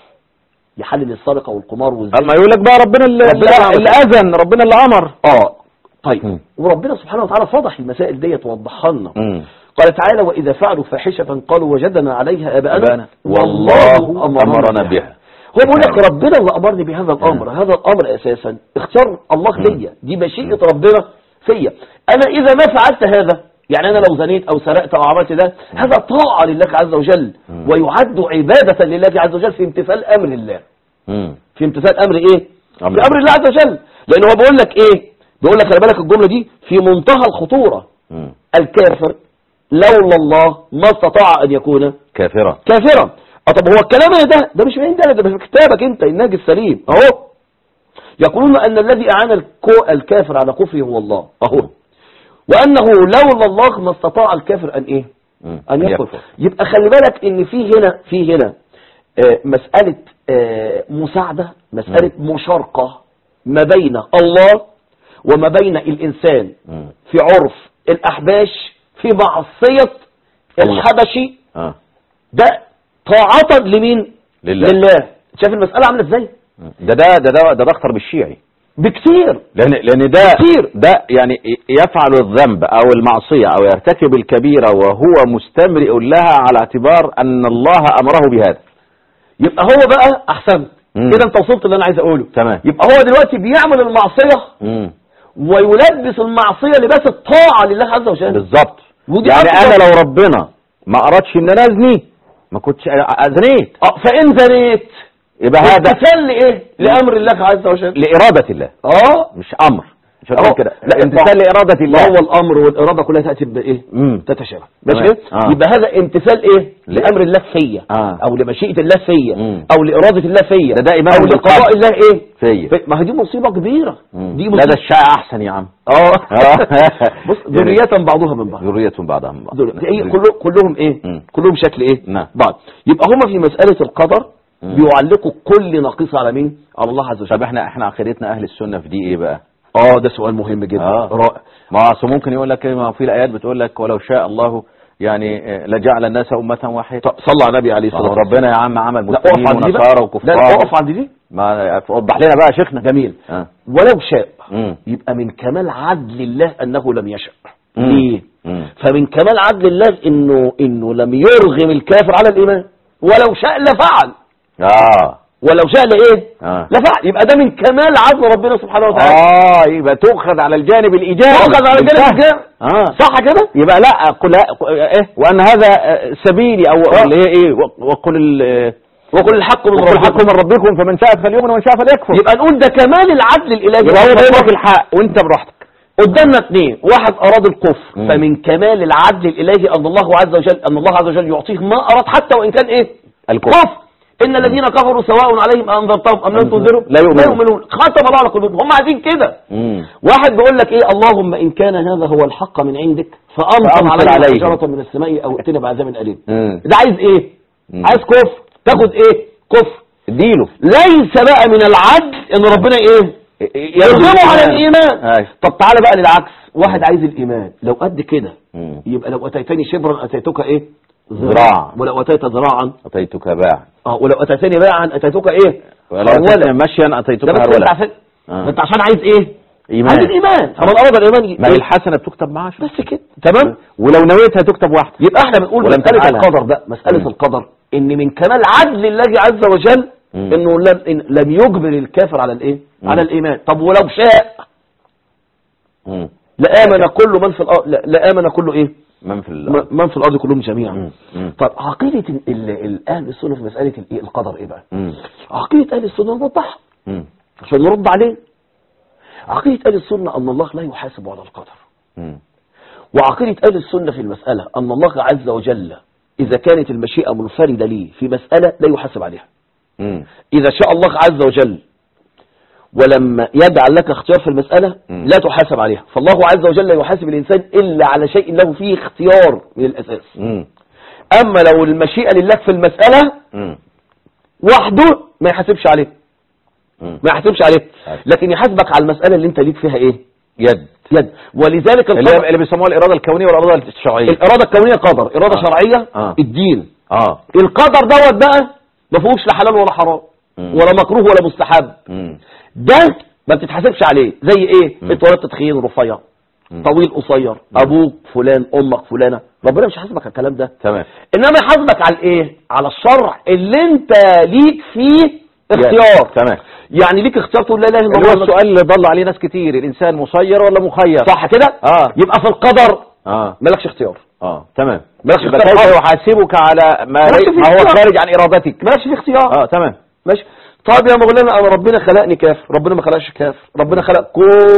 يحلل السرقة والقمار قال والزنا ما يقول لك بقى ربنا اللي, ربنا اللي عمل اللي اذن ربنا اللي امر اه طيب مم. وربنا سبحانه وتعالى فضح المسائل ديت ووضحها لنا مم. قال تعالى وإذا فعلوا فاحشة قالوا وجدنا عليها آباءنا أبانا. والله والله أمرنا أمرنا بها بها. هو بيقول لك ربنا اللي أمرني بهذا الأمر هذا الأمر أساسا اختيار الله ليا دي مشيئة ربنا فيا أنا إذا ما فعلت هذا يعني أنا لو زنيت أو سرقت أو عملت ده هذا طاعة لله عز وجل ويعد عبادة لله عز وجل في امتثال أمر الله مم. في امتثال أمر إيه؟ أمر في أمر الله عز وجل لأن هو بيقول لك إيه؟ يقول لك خلي بالك الجملة دي في منتهى الخطورة مم. الكافر لولا الله ما استطاع أن يكون كافرة كافرا اه طب هو الكلام ده ده مش من عندنا ده في كتابك انت النهج السليم اهو يقولون ان الذي اعان الكو- الكافر على كفره هو الله اهو وانه لولا الله ما استطاع الكافر ان ايه مم. ان يكفر يكفر. يبقى خلي بالك ان في هنا في هنا آه، مسألة آه، مساعدة مسألة مشارقة ما بين الله وما بين الإنسان مم. في عرف الأحباش في معصية الله. الحبشي اه ده طاعة لمين لله. لله شايف المسألة عاملة ازاي ده ده ده ده, ده, ده اخطر بالشيعي بكتير لان لان ده كتير. ده يعني يفعل الذنب او المعصيه او يرتكب الكبيره وهو مستمرئ لها على اعتبار ان الله امره بهذا يبقى هو بقى احسن مم. كده انت وصلت اللي انا عايز اقوله تمام يبقى هو دلوقتي بيعمل المعصية مم. ويلبس المعصية لباس الطاعة لله عز وجل بالظبط ودي يعني أكبر- انا لو ربنا ما ارادش ان انا ازني ما كنتش اذنيت اه فان زنيت يبقى هذا امتثال لايه لامر الله عز وجل لاراده الله اه مش امر مش هتقول أهو. كده لا، لا امتثال لاراده ما الله هو الامر والاراده كلها تاتي بايه مم. تتشابه تمام. ماشي آه. يبقى هذا امتثال ايه ل- لامر الله فيا آه. او لمشيئه الله فيا مم. او لاراده الله فيا ده ده إيمان او بالقلب. لقضاء الله ايه فيا في- ما هي دي مصيبه كبيره مم. دي لا مصيبه ده الشائع احسن يا عم اه آه. بص ذريه بعضها من بعض ذرية بعضها من بعض ذرية. هي كله كلهم ايه مم. كلهم شكل ايه نعم. بعض يبقى هما في مساله القدر مم. بيعلقوا كل نقيصه على مين على الله عز وجل طب احنا احنا عقيدتنا اهل السنه في دي ايه بقى؟ اه ده سؤال مهم جدا آه. رائع ما اصل ممكن يقول لك إيه، ما في الايات بتقول لك ولو شاء الله يعني آه، لجعل الناس امه واحده طب صلى على النبي عليه ما هو الصلاه والسلام ربنا يا عم عمل لا مسلمين اقف عند دي بقى ونصارى لا وكفار لا، اقف عند دي ما وضح لنا بقى يا شيخنا جميل آه. ولو شاء مم. يبقى من كمال عدل الله انه لم يشاء مم. ليه مم. فمن كمال عدل الله انه انه لم يرغم الكافر على الايمان ولو شاء لفعل اه ولو شاء لايه اه لفعل يبقى ده من كمال عدل ربنا سبحانه وتعالى اه يبقى تؤخذ على الجانب الايجابي تؤخذ على الجانب بالفهم. الإيجابي. اه صح كده يبقى لا قل ايه وان هذا آه، سبيلي او اللي هي ايه وقل ال- وقل الحق من وقل الحق ربكم من ربكم فمن شاء فليؤمن ومن شاء فليكفر يبقى نقول ده كمال العدل الالهي يبقى هو بيقول لك الحق وانت براحتك قدامنا اثنين واحد اراد الكفر مم. فمن كمال العدل الالهي ان الله عز وجل ان الله عز وجل يعطيه ما اراد حتى وان كان ايه الكفر. كفر ان الذين كفروا سواء عليهم انذرتهم ام لم تنذرهم لا يؤمنون. لا يؤمنون ختم الله على قلوبهم هم عايزين كده مم. واحد بيقول لك ايه اللهم ان كان هذا هو الحق من عندك فامطر فأمطر علينا عليهم. حجاره من السماء او ائتنا بعذاب اليم مم. ده عايز ايه مم. عايز كفر تاخد ايه كفر اديله ليس بقى من العدل ان ربنا ايه يرغمه على الايمان أي. طب تعالى بقى للعكس واحد عايز الايمان لو قد كده مم. يبقى لو اتيتني شبرا اتيتك ايه ذراع. ولو اتيت ذراعا اتيتك باع اه ولو اتيتني باعا اتيتك ايه ولو هرولا. أتيتني مشيا اتيتك ده بس انت هرولا عشان آه. انت عشان عايز ايه ايمان عايز الايمان فمن اراد الايمان ي- ما هي إيه؟ الحسنه بتكتب معاش بس كده تمام ولو نويتها تكتب واحده يبقى احنا بنقول ولم مسألة تفعلها. القدر بقى مسألة مم. القدر ان من كمال عدل الله عز وجل مم. انه لم, إن لم يجبر الكافر على الايه مم. على الايمان طب ولو شاء مم. لآمن كل من في الارض لا- لآمن كل ايه من في ال م- من في الارض كلهم جميعا مم. مم. طب عقيدة ال- ال- ال- اهل السنة في مسألة الايه القدر ايه بقى مم. عقيدة اهل السنة نوضحها مم. عشان نرد عليه عقيدة اهل السنة ان الله لا يحاسب على القدر مم. وعقيدة أهل السنة في المسألة أن الله عز وجل إذا كانت المشيئة منفردة لي في مسألة لا يحاسب عليها مم. إذا شاء الله عز وجل ولما يجعل لك اختيار في المسألة مم. لا تحاسب عليها فالله عز وجل لا يحاسب الإنسان إلا على شيء له فيه اختيار من الأساس مم. أما لو المشيئة لله في المسألة مم. وحده ما يحاسبش عليه مم. ما يحاسبش عليه أيوة. لكن يحاسبك على المسألة اللي انت ليك فيها ايه يد يد ولذلك اللي, القدر اللي بيسموها الاراده الكونيه والاراده الشرعيه الإرادة الكونية قدر إرادة آه. شرعية آه. الدين اه القدر دوت بقى ما فيهوش لا حلال ولا حرام مم. ولا مكروه ولا مستحب مم. ده ما بتتحاسبش عليه زي ايه مم. اتولدت تخين رفيع مم. طويل قصير ابوك فلان امك فلانه ربنا مش هيحاسبك على الكلام ده تمام انما يحاسبك على الايه على الشرع اللي انت ليك فيه اختيار تمام يعني ليك اختيار تقول لا اله الا اللي هو الله السؤال اللي ضل عليه ناس كتير الانسان مسير ولا مخير صح كده اه يبقى في القدر اه مالكش اختيار اه تمام مالكش يبقى اختيار كيف خالص. يحاسبك على ما, مالكش لي... في ما هو اختيار. خارج عن ارادتك مالكش في اختيار اه تمام ماشي طب يا مولانا انا ربنا خلقني كافر ربنا ما خلقش كافر ربنا خلق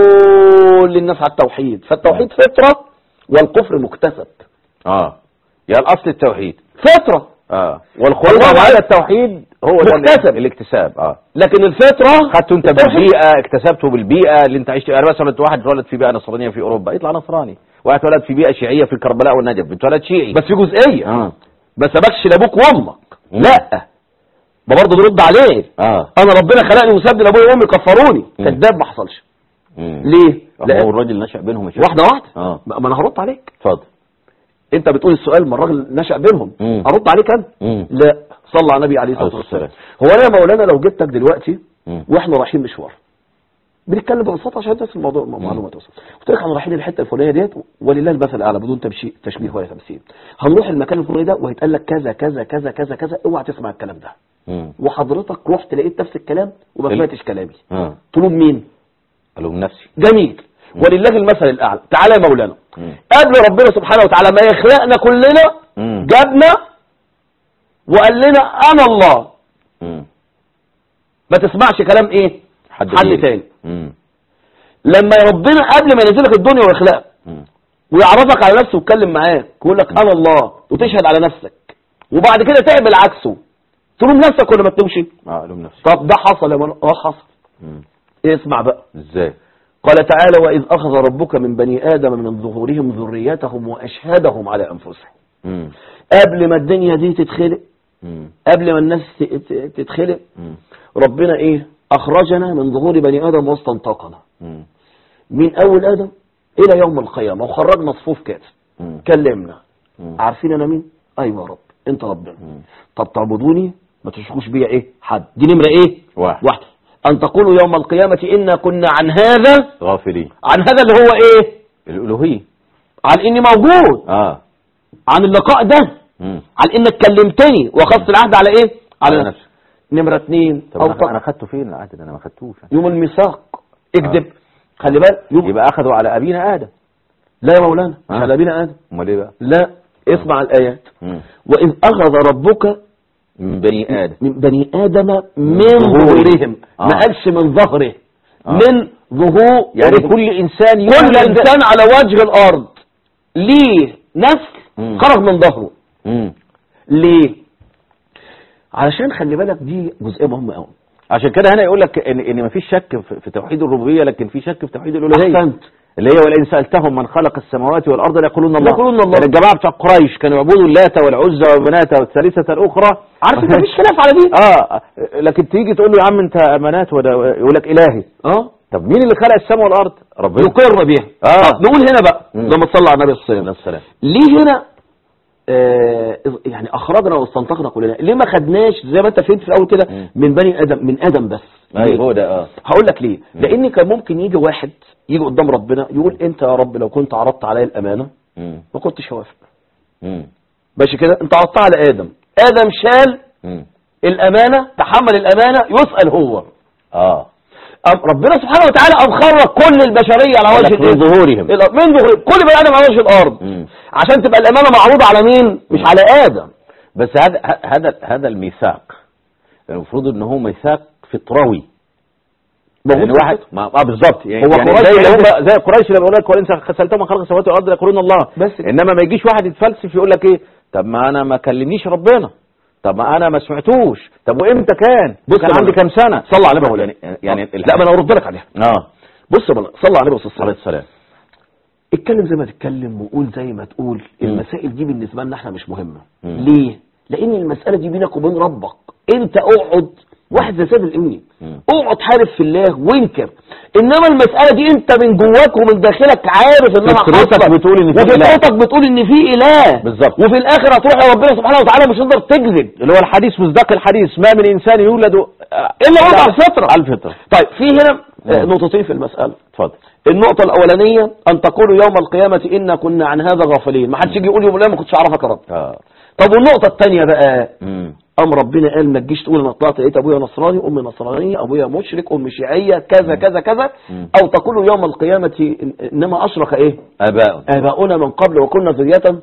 كل الناس على التوحيد فالتوحيد فطرة والكفر مكتسب اه يا الاصل التوحيد فطرة اه والخروج الله على عز- التوحيد هو ده مكتسب. الاكتساب اه لكن الفطرة خدته انت التوحيد. بالبيئه اكتسبته بالبيئه اللي انت عشت فيها يعني مثلا واحد اتولد في بيئه نصرانيه في اوروبا يطلع نصراني واحد اتولد في بيئه شيعيه في كربلاء والنجف اتولد شيعي بس في جزئية اه ما سبكش لابوك وامك مم. لا ما برضه بيرد عليه اه انا ربنا خلقني وساب لابويا وامي كفروني مم. كذاب ما حصلش مم. ليه لا هو الراجل نشأ بينهم يا شيخ. واحده واحده اه ما ما انا هرد عليك اتفضل انت بتقول السؤال ما الراجل نشأ بينهم مم. ارد عليك انا مم. لا صلى على النبي عليه الصلاه عليه والسلام الصلاة هو انا يا مولانا لو جبتك دلوقتي مم. واحنا رايحين مشوار بنتكلم ببساطه عشان بس الموضوع معلومه توصل قلت لك احنا رايحين الحته الفلانيه ديت ولله المثل الاعلى بدون تمشي تشبيه ولا تمثيل هنروح المكان الفلاني ده وهيتقال لك كذا كذا كذا كذا كذا اوعى تسمع الكلام ده مم. وحضرتك رحت لقيت نفس الكلام وما ال- سمعتش كلامي اه تلوم مين الوم نفسي جميل ولله المثل الاعلى تعالى يا مولانا مم. قبل ربنا سبحانه وتعالى ما يخلقنا كلنا مم. جابنا وقال لنا انا الله مم. ما تسمعش كلام ايه حد حد غيري. تاني مم. لما ربنا قبل ما ينزلك الدنيا ويخلقك مم. ويعرفك على نفسه ويتكلم معاك ويقول لك انا الله وتشهد على نفسك وبعد كده تعمل عكسه تلوم نفسك ولا ما تلومش اه الوم نفسي طب ده حصل يا من... اه حصل مم. اسمع بقى ازاي قال تعالى وإذ أخذ ربك من بني آدم من ظهورهم ذريتهم وأشهدهم على أنفسهم مم. قبل ما الدنيا دي تتخلق مم. قبل ما الناس ت- ت- تتخلق مم. ربنا إيه أخرجنا من ظهور بني آدم واستنطقنا مم. من أول آدم إلى يوم القيامة وخرجنا صفوف كده مم. كلمنا مم. عارفين أنا مين أيوة يا رب أنت ربنا مم. طب تعبدوني ما تشركوش بيا إيه حد دي نمرة إيه واحد واحدة أن تقولوا يوم القيامة إنا كنا عن هذا غافلين عن هذا اللي هو إيه الالوهيه عن إني موجود اه عن اللقاء ده مم. عن انك كلمتني واخذت العهد على ايه على على نفسك نمرة اتنين طب او انا طق أنا خدته فين العهد ده انا ما خدتوش يوم الميثاق اكذب خلي بالك يوم يبقى اخذوا على ابينا ادم لا يا مولانا مش آه. على ابينا ادم امال ايه بقى لا اسمع الايات مم. واذ اخذ ربك من بني ادم من بني ادم من ظهورهم. ظهورهم آه. ما قالش من ظهره آه. من ظهور يعني كل انسان كل يولد- انسان على وجه الارض ليه نسل مم. خرج من ظهره مم. ليه علشان خلي بالك دي جزئيه مهمه قوي عشان كده هنا يقول لك ان ان مفيش شك في في توحيد الربوبيه لكن في شك في توحيد الالوهيه احسنت اللي هي ولئن سالتهم من خلق السماوات والارض ليقولون الله ليقولون الله. يعني الجماعه بتوع قريش كانوا يعبدوا اللات والعزى والمناة والثالثه الاخرى عارف انت مفيش خلاف على دي اه لكن تيجي تقول له يا عم انت امانات ولا يقول لك الهي اه طب مين اللي خلق السماء والارض ربنا يقر بها آه. طب نقول هنا بقى مم. لما تصلي على النبي صلى الله عليه وسلم السلام ليه هنا آه يعني اخرجنا واستنطقنا كلنا ليه ما خدناش زي ما انت فهمت في الاول كده مم. من بني ادم من ادم بس ايوه ليه؟ هو ده اه هقول لك ليه لان كان ممكن يجي واحد يجي قدام ربنا يقول انت يا رب لو كنت عرضت عليا الامانه مم. ما كنتش هوافق مم. ماشي كده انت عرضتها على ادم ادم شال مم. الامانه تحمل الامانه يسال هو اه أم ربنا سبحانه وتعالى أم خرج كل البشرية على وجه لك من الإيه؟ ظهورهم. الأرض. من ظهورهم كل بني آدم على وجه الأرض مم. عشان تبقى الأمانة معروضة على مين مش على آدم بس هذا هذا هذا الميثاق المفروض ان هو ميثاق فطروي يعني موجود واحد ما اه بالظبط يعني, هو يعني قريش زي اللي كده- هم زي قريش اللي بيقول لك ولئن سالتهم من خلق السماوات والارض ليقولون الله بس كده. انما ما يجيش واحد يتفلسف يقول لك ايه طب ما انا ما كلمنيش ربنا طب ما انا ما سمعتوش طب وامتى كان بص كان يا عندي مولانا. كام سنه صلى على النبي يعني يعني لا ما انا ارد لك عليها اه بص يا مولانا صلى على النبي صلى الله عليه عليه وسلم السلام اتكلم زي ما تتكلم وقول زي ما تقول مم. المسائل دي بالنسبة لنا احنا مش مهمة مم. ليه لان المسألة دي بينك وبين ربك انت اقعد واحد زي سيد الامني مم. اقعد حارب في الله وانكر انما المسألة دي انت من جواك ومن داخلك عارف انها فطرتك حاصلة بتقول إن في وفطرتك بتقول ان في اله بالظبط. وفي الاخر هتروح لربنا سبحانه وتعالى مش هتقدر تكذب اللي هو الحديث مصداق الحديث ما من انسان يولد آه، الا وضع لا، الفطرة على الفطره طيب في هنا آه، مم. نقطتين في المسألة اتفضل النقطة الأولانية أن تقولوا يوم القيامة إنا كنا عن هذا غافلين ما حدش يجي يقول يوم لا ما كنتش أعرفك يا رب اه طب والنقطة الثانية بقى امم أم ربنا قال ما تجيش تقول أنا طلعت لقيت أبويا نصراني أمي نصرانية أبويا مشرك أمي شيعية كذا كذا كذا مم. أو تقولوا يوم القيامة إن- إنما أشرك إيه اباء آباؤنا من قبل وكنا ذرية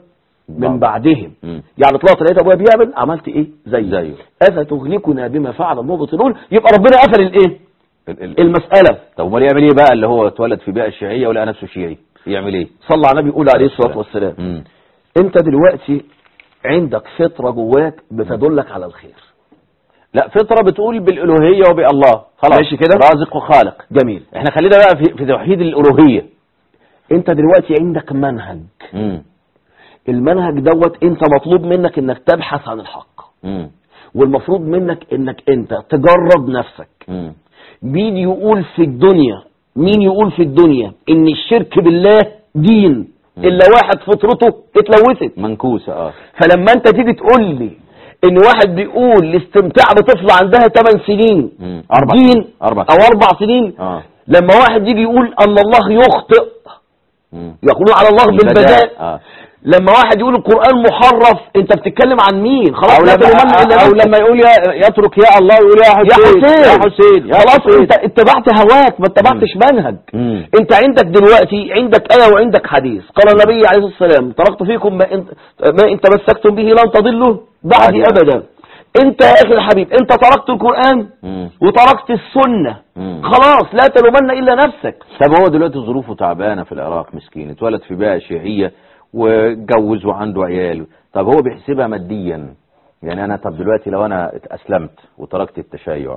من بعدهم مم. يعني طلعت لقيت ابويا بيعمل عملت ايه زيه زيه. افتهلكنا بما فعل المبطلون يبقى ربنا قفل الايه ال- ال- المساله طب امال يعمل ايه بقى اللي هو اتولد في بيئه شيعيه ولقى نفسه شيعي يعمل ايه صلى على النبي يقول عليه الصلاه والسلام مم. انت دلوقتي عندك فطره جواك بتدلك على الخير لا فطره بتقول بالالوهيه وبالله خلاص ماشي كده؟ رازق وخالق جميل احنا خلينا بقى في, في توحيد الالوهيه انت دلوقتي عندك منهج مم. المنهج دوت انت مطلوب منك انك تبحث عن الحق مم. والمفروض منك انك انت تجرب نفسك مم. مين يقول في الدنيا مين يقول في الدنيا ان الشرك بالله دين الا واحد فطرته اتلوثت منكوسه اه فلما انت تيجي تقول لي ان واحد بيقول الاستمتاع بطفل عندها 8 سنين مم. أربع دين سنين. أربع او اربع سنين اه لما واحد يجي يقول ان الله يخطئ مم. يقولون على الله بالبداء اه لما واحد يقول القرآن محرف انت بتتكلم عن مين خلاص او لا لما, تلومن إلا أو نفسك. لما يقول يا يترك يا الله يقول يا يا حسين حسين يا حسين يا خلاص حسين. انت اتبعت هواك ما اتبعتش منهج مم. انت عندك دلوقتي عندك آية وعندك حديث قال النبي عليه الصلاة والسلام تركت فيكم ما انت ما ان تمسكتم به لن تضلوا بعدي بعدي ابدا انت يا اخي الحبيب انت تركت القرآن مم. وتركت السنة مم. خلاص لا تلومن الا نفسك طب هو دلوقتي ظروفه تعبانه في العراق مسكين اتولد في بيئه شيعيه واتجوز وعنده عيال طب هو بيحسبها ماديا يعني انا طب دلوقتي لو انا اسلمت وتركت التشيع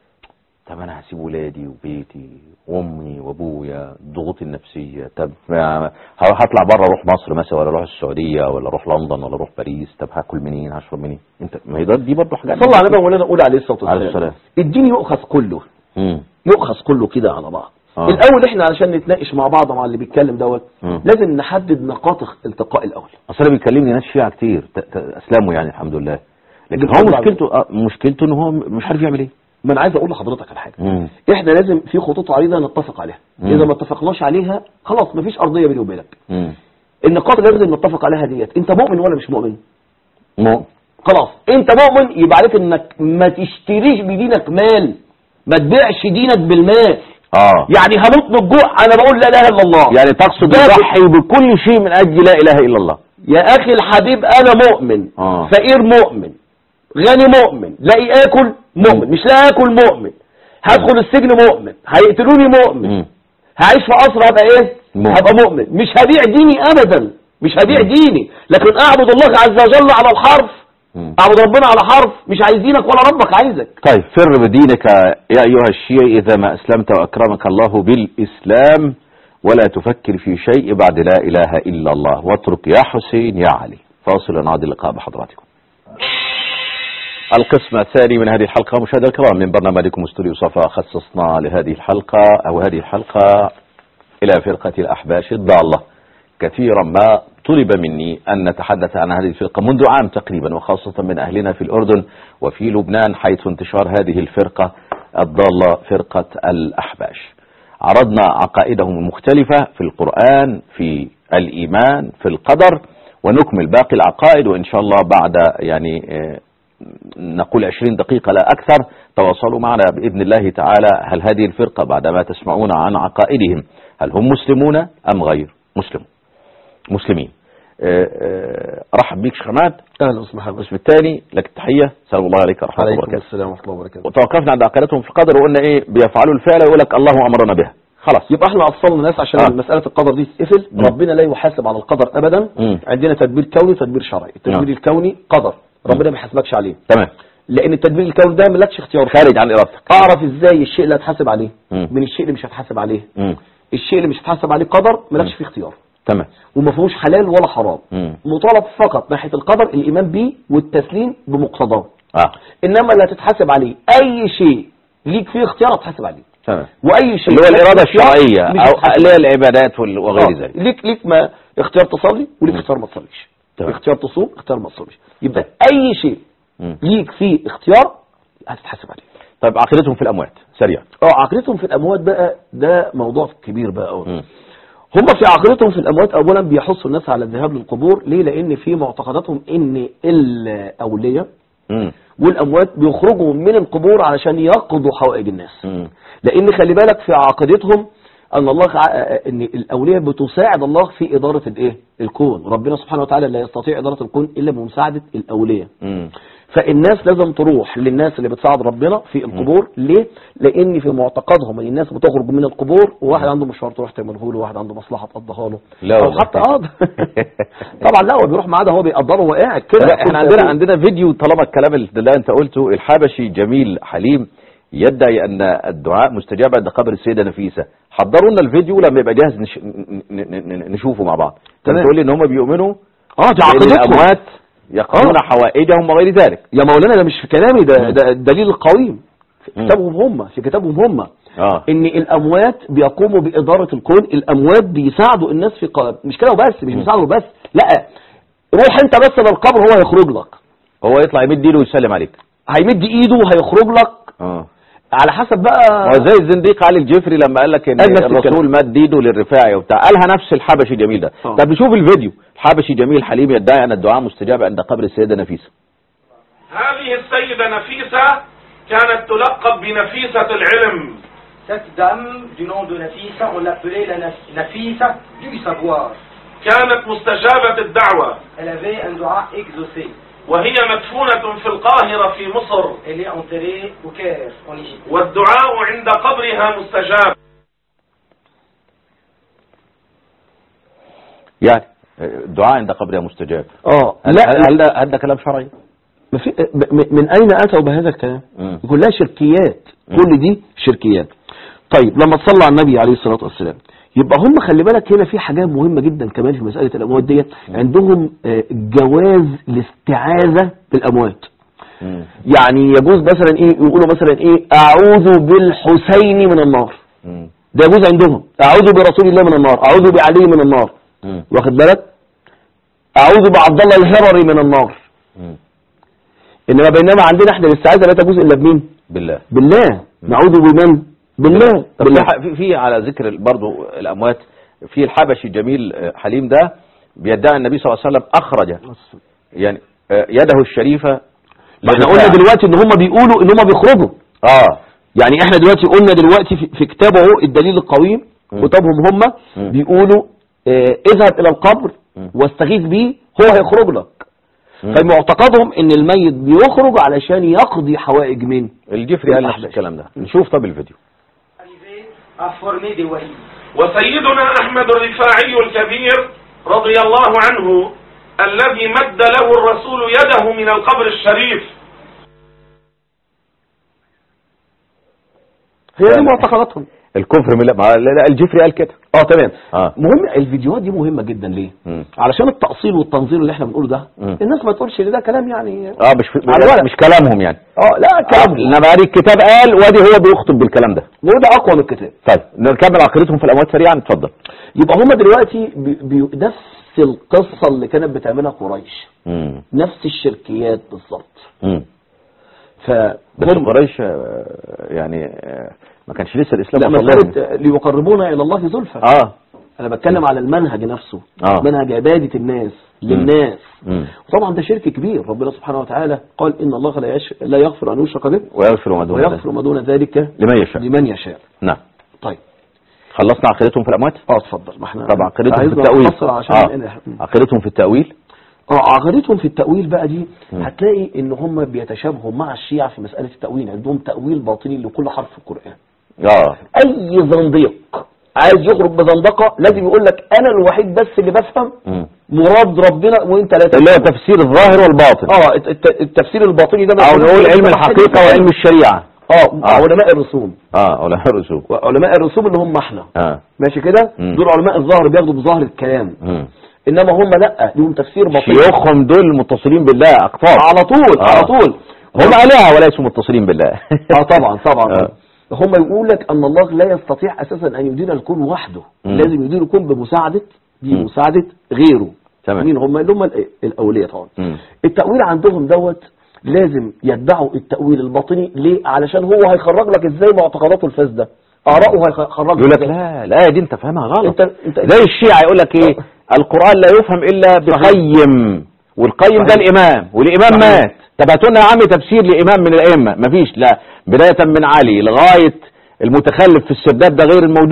طب انا هسيب ولادي وبيتي وامي وابويا الضغوط النفسيه طب ما- هطلع بره اروح مصر مثلا ولا اروح السعوديه ولا اروح لندن ولا اروح باريس طب هاكل منين هشرب منين انت ما هي ده- دي برضه حاجات صلى على النبي مولانا نقول عليه الصلاة عليه والسلام السلام. الدين يؤخذ كله مم. يؤخذ كله كده على بعض آه. الاول احنا علشان نتناقش مع بعض مع اللي بيتكلم دوت مم. لازم نحدد نقاط التقاء الاول اصل انا بيكلمني ناس شيعة كتير ت- ت- اسلموا يعني الحمد لله لكن هو بيتفضل مشكلته آه، مشكلته ان هو مش عارف يعمل ايه ما انا عايز اقول لحضرتك على حاجه مم. احنا لازم في خطوط عريضه نتفق عليها مم. اذا ما اتفقناش عليها خلاص مفيش ارضيه بيني وبينك مم. النقاط اللي لازم نتفق عليها ديت انت مؤمن ولا مش مؤمن مو خلاص انت مؤمن يبقى عليك انك ما تشتريش بدينك مال ما تبيعش دينك بالمال اه يعني هموت من الجوع انا بقول لا اله الا الله يعني تقصد ده يضحي بكل شيء من اجل لا اله الا الله يا اخي الحبيب انا مؤمن آه. فقير مؤمن غني مؤمن لاقي اكل مؤمن مش لاقي اكل مؤمن هدخل السجن مؤمن هيقتلوني مؤمن مم. هعيش في قصر هبقى ايه مؤمن. هبقى مؤمن مش هبيع ديني ابدا مش هبيع ديني لكن اعبد الله عز وجل على الحرف مم. اعبد ربنا على حرف مش عايز دينك ولا ربك عايزك طيب فر بدينك يا ايها الشيعي اذا ما اسلمت واكرمك الله بالاسلام ولا تفكر في شيء بعد لا اله الا الله واترك يا حسين يا علي فاصل ونعود اللقاء بحضراتكم القسم الثاني من هذه الحلقة مشاهدينا الكرام من برنامجكم استوديو صفا خصصنا لهذه الحلقة أو هذه الحلقة إلى فرقة الأحباش الضالة كثيرا ما طلب مني أن نتحدث عن هذه الفرقة منذ عام تقريبا وخاصة من أهلنا في الأردن وفي لبنان حيث انتشار هذه الفرقة الضالة فرقة الأحباش عرضنا عقائدهم المختلفة في القرآن في الإيمان في القدر ونكمل باقي العقائد وإن شاء الله بعد يعني آه، نقول 20 دقيقة لا أكثر تواصلوا معنا بإذن الله تعالى هل هذه الفرقة بعدما تسمعون عن عقائدهم هل هم مسلمون أم غير مسلم مسلمين آه، آه، رحب بيك شيخ حماد اهلا وسهلا حضرتك الاسم الثاني لك التحية سلام الله عليك ورحمة الله عليكم وبركاته السلام ورحمه الله وبركاته وتوقفنا عند عقيدتهم في القدر وقلنا ايه بيفعلوا الفعل ويقول لك الله امرنا بها خلاص يبقى احنا اصلنا ناس عشان آه. مساله القدر دي تتقفل مم. ربنا لا يحاسب على القدر ابدا مم. عندنا تدبير كوني وتدبير شرعي التدبير نعم. الكوني قدر ربنا ما يحاسبكش عليه تمام لان التدبير الكوني ده ملكش اختيار خارج عن ارادتك اعرف ازاي الشيء اللي هتحاسب عليه مم. من الشيء اللي مش هتحاسب عليه مم. الشيء اللي مش هتحاسب عليه قدر ملكش فيه اختيار تمام وما فيهوش حلال ولا حرام مم. مطالب فقط ناحيه القدر الايمان به والتسليم بمقتضاه اه انما اللي هتتحاسب عليه اي شيء ليك فيه اختيار هتحاسب عليه تمام واي شيء اللي هو مالكش الاراده فيه اختيار الشرعيه مش او هتحاسب اللي هي عليه. العبادات وال- وغير آه. ذلك ليك ليك ما اختيار تصلي وليك مم. اختيار ما تصليش تمام. اختيار تصوم اختيار ما تصومش يبقى اي شيء مم. ليك فيه اختيار هتتحاسب عليه طيب عقيدتهم في الاموات سريع اه عقيدتهم في الاموات بقى ده موضوع كبير بقى قوي مم. هم في عقيدتهم في الاموات اولا بيحثوا الناس على الذهاب للقبور ليه لان في معتقداتهم ان الاولياء مم. والاموات بيخرجوا من القبور علشان يقضوا حوائج الناس مم. لان خلي بالك في عقيدتهم ان الله ع- ان الاولياء بتساعد الله في اداره الايه الكون ربنا سبحانه وتعالى لا يستطيع اداره الكون الا بمساعده الاولياء مم. فالناس لازم تروح للناس اللي بتساعد ربنا في القبور ليه لان في معتقدهم ان الناس بتخرج من القبور وواحد عنده مشوار تروح تعمله له واحد عنده مصلحه تقضيها له لا او والله. حتى اه طبعا لا هو بيروح معاه ده هو بيقدره وهو قاعد كده لا احنا عندنا عندنا فيديو طالما الكلام اللي انت قلته الحبشي جميل حليم يدعي ان الدعاء مستجاب عند قبر السيده نفيسه حضروا لنا الفيديو لما يبقى جاهز نش... ن- ن- ن- نشوفه مع بعض تمام. تقول لي ان هم بيؤمنوا اه دي بان عقيدتهم الاموات يقضون آه. حوائجهم وغير ذلك يا مولانا ده مش في كلامي ده مم. ده الدليل القويم في مم. كتابهم هم في كتابهم هم اه ان الاموات بيقوموا باداره الكون الاموات بيساعدوا الناس في ق... مش كده وبس مش مم. بيساعدوا بس لا روح انت بس للقبر هو هيخرج لك هو يطلع يمد ايده ويسلم عليك هيمد ايده وهيخرج لك اه على حسب بقى هو زي الزنديق علي الجفري لما قال لك ان قال نفس الرسول مد ايده للرفاعي وبتاع قالها نفس الحبشي جميل ده آه. طب نشوف الفيديو الحبشي جميل حليم يدعي ان الدعاء مستجاب عند قبر السيده نفيسه هذه السيدة نفيسة كانت تلقب بنفيسة العلم Cette dame du nom de Nafisa, on l'appelait la Naf- Nafisa du savoir. كانت مستجابة الدعوة Elle avait un droit exaucé. وهي مدفونة في القاهرة في مصر Elle est enterrée au Caire, en Égypte. والدعاء عند قبرها مستجاب يعني الدعاء عند قبرها مستجاب اه هل لا هل- هل ده هل ده كلام شرعي؟ ما في ب- م- من اين اتوا بهذا الكلام مم. كلها شركيات مم. كل دي شركيات طيب لما تصلى على النبي عليه الصلاه والسلام يبقى هم خلي بالك هنا في حاجات مهمه جدا كمان في مساله الاموات ديت عندهم آه، جواز الاستعاذه بالاموات مم. يعني يجوز مثلا ايه يقولوا مثلا ايه اعوذ بالحسين من النار مم. ده يجوز عندهم اعوذ برسول الله من النار اعوذ بعلي من النار مم. واخد بالك اعوذ بعبد الله الهرري من النار مم. انما بينما عندنا احنا الاستعاذه لا تجوز الا بمين بالله بالله نعوذ بمن بالله طب بالله في- في في على ذكر برضو الاموات في الحبشي جميل آه، حليم ده بيدعي النبي صلى الله عليه وسلم اخرج يعني آه، يده الشريفه ما احنا قلنا دلوقتي ان هم بيقولوا ان هم بيخرجوا اه يعني احنا دلوقتي قلنا دلوقتي في, في كتابه اهو الدليل القويم مم. كتابهم هم مم. بيقولوا اه اذهب الى القبر مم. واستغيث بيه هو هيخرج لك مم. فمعتقدهم ان الميت بيخرج علشان يقضي حوائج مين الجفري قال نفس الأحبش. الكلام ده نشوف طب الفيديو Arrivé à former des wahis. وسيدنا أحمد الرفاعي الكبير رضي الله عنه الذي مد له الرسول يده من القبر الشريف هي دي يعني- معتقداتهم الكفر من ما لا لا، الجفري قال كده اه تمام اه مهم الفيديوهات دي مهمه جدا ليه مم. علشان التأصيل والتنظير اللي احنا بنقوله ده مم. الناس ما تقولش ان ده كلام يعني اه مش في على الورق. مش كلامهم يعني اه لا كلام انما ادي الكتاب قال وادي هو بيخطب بالكلام ده وده اقوى من الكتاب طيب نكمل عقيدتهم في الاموات سريعا اتفضل يبقى هم دلوقتي بي بي نفس القصه اللي كانت بتعملها قريش مم. نفس الشركيات بالظبط مم. فهم بس قريش آه، يعني آه، ما كانش لسه الاسلام لا وصل لهم مسألة ليقربونا الى الله زلفى اه انا بتكلم على المنهج نفسه آه. منهج عباده الناس للناس مم. وطبعا ده شرك كبير ربنا سبحانه وتعالى قال ان الله لا, يش... لا يغفر ان يشرك به ويغفر ما دون ذلك ويغفر ما دون ذلك لمن يشاء لمن يشاء نعم طيب خلصنا عقيدتهم في الاموات اه اتفضل ما احنا طبعا عقيدتهم في عايزنا التاويل نفصل عشان اه عقيدتهم في التاويل اه عقيدتهم في التأويل بقى دي مم. هتلاقي ان هم بيتشابهوا مع الشيعة في مسألة التأويل عندهم تأويل باطني لكل حرف في القرآن اه اي زنديق عايز يخرج بزندقة لازم يقول لك انا الوحيد بس اللي بفهم مم. مراد ربنا وانت لا اللي هو تفهم تفسير الظاهر والباطن اه الت- الت- التفسير الباطني ده او مثلاً نقول علم يقول الحقيقه وعلم الشريعه اه آه. علماء الرسوم اه علماء الرسول علماء الرسوم اللي هم احنا اه ماشي كده مم. دول علماء الظاهر بياخدوا بظاهر الكلام مم. انما هم لا لهم تفسير باطني شيوخهم دول متصلين بالله اقطاب على طول آه. على طول هم آلهة وليسوا متصلين بالله اه طبعا طبعا آه. هم يقول لك ان الله لا يستطيع اساسا ان يدير الكون وحده مم. لازم يدير الكون بمساعده مم. بمساعده غيره تمام. مين هم اللي هم الأ- الاولياء طبعا مم. التاويل عندهم دوت لازم يدعوا التاويل الباطني ليه علشان هو هيخرج لك ازاي معتقداته الفاسده اراءه هيخرج يقول لك لا الآية دي انت فاهمها غلط انت انت زي الشيعة يقول لك ايه القرآن لا يفهم الا بقيم والقيم ده صحيح. الامام والامام صحيح. مات طب هاتوا لنا يا عم تفسير لامام من الائمه مفيش لا بدايه من علي لغايه المتخلف في السرداب ده غير الموجود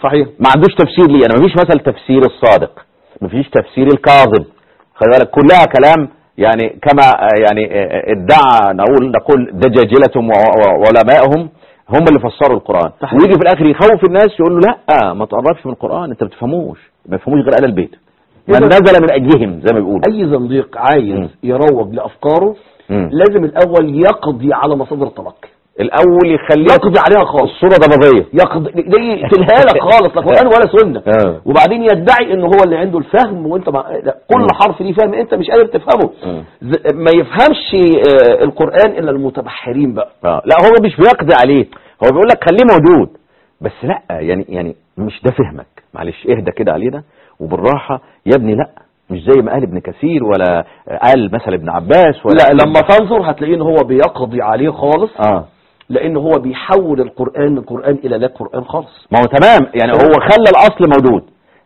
صحيح ما عندوش تفسير ليه يعني ما فيش مثل تفسير الصادق ما فيش تفسير الكاذب خلي بالك كلها كلام يعني كما آه، يعني آه، ادعى نقول نقول دجاجلتهم و- و- وعلمائهم هم اللي فسروا القرآن صحيح. ويجي في الاخر يخوف الناس يقول له لا ما تقربش من القرآن انت ما بتفهموش ما يفهموش غير اهل البيت من إذا- نزل من اجلهم زي ما بيقولوا اي زنديق مم. عايز يروج لافكاره مم. لازم الاول يقضي على مصادر التلقي الاول يخليها يقضي عليها خالص الصورة ضبابية يقضي دي يقتلها لك خالص لا قران ولا سنه آه. وبعدين يدعي ان هو اللي عنده الفهم وانت مع... لا كل مم. حرف ليه فهم انت مش قادر تفهمه مم. ز... ما يفهمش آه، القران الا المتبحرين بقى آه. لا هو مش بيقضي عليه هو بيقول لك خليه موجود بس لا يعني يعني مش ده فهمك معلش اهدى كده علينا وبالراحه يا ابني لا مش زي ما قال ابن كثير ولا قال مثلا ابن عباس ولا لا لما تنظر هتلاقيه ان هو بيقضي عليه خالص اه لان هو بيحول القران من قران الى لا قران خالص ما هو تمام يعني هو خلى الاصل موجود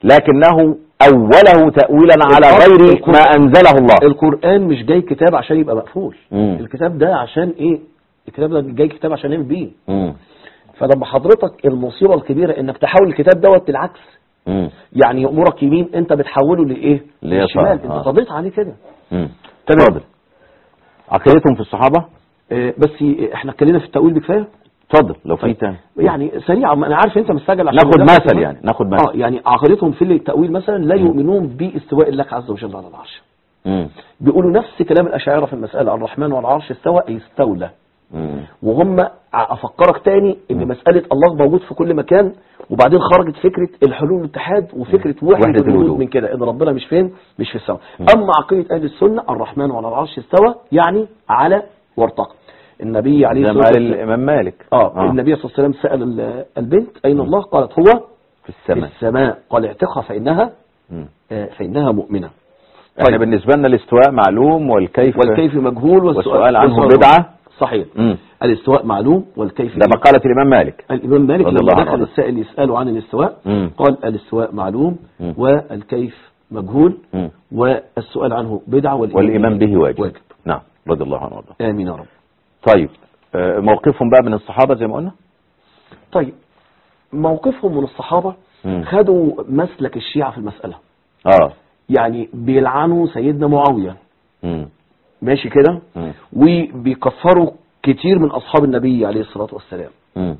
لكنه اوله تاويلا على الأصل غير القرآن- ما انزله الله القران مش جاي كتاب عشان يبقى مقفول مم. الكتاب ده عشان ايه الكتاب ده جاي كتاب عشان نعمل بيه مم. فلما حضرتك المصيبه الكبيره انك تحول الكتاب دوت بالعكس مم. يعني يامرك يمين انت بتحوله لايه ليسار، للشمال انت آه. قضيت عليه كده مم. تمام. اتفضل عقيدتهم في الصحابه آه، بس احنا اتكلمنا في التاويل بكفايه اتفضل لو في تاني يعني سريعا ما انا عارف انت مستعجل عشان ناخد ندخل مثل في- يعني ناخد اه مثل يعني عقيدتهم في التاويل مثلا لا يؤمنون باستواء الله عز وجل على العرش مم. بيقولوا نفس كلام الاشاعره في المساله الرحمن والعرش استوى اي استولى مم. وهم افكرك تاني ان مساله الله موجود في كل مكان وبعدين خرجت فكره الحلول والاتحاد وفكره وحده وحدة الوجود الوجود. من كده ان ربنا مش فين مش في السماء اما عقيده اهل السنه الرحمن على العرش استوى يعني على وارتقى النبي عليه زي ما الصلاه قال والسلام الامام مالك اه النبي صلى الله عليه وسلم سال ال- البنت اين الله قالت هو في في السماء السماء قال اعتقها فانها مم. آه، فانها مؤمنه احنا بالنسبه لنا الاستواء معلوم والكيف والكيف مجهول والسؤال عنه والسؤال بدعه صحيح مم. الاستواء معلوم والكيف ده مقاله الامام مالك الإمام مالك رضي لما الله عنه دخل وارضاه. السائل يسأله عن الاستواء مم. قال الاستواء معلوم مم. والكيف مجهول مم. والسؤال عنه بدعة والايمان به واجب واجب نعم رضي الله عنه وارضاه آمين يا رب طيب آه، موقفهم بقى من الصحابه زي ما قلنا طيب موقفهم من الصحابة مم. خدوا مسلك الشيعة في المسألة اه يعني بيلعنوا سيدنا معاوية مم. ماشي كده مم. وبيكفروا كتير من أصحاب النبي عليه الصلاة والسلام مم.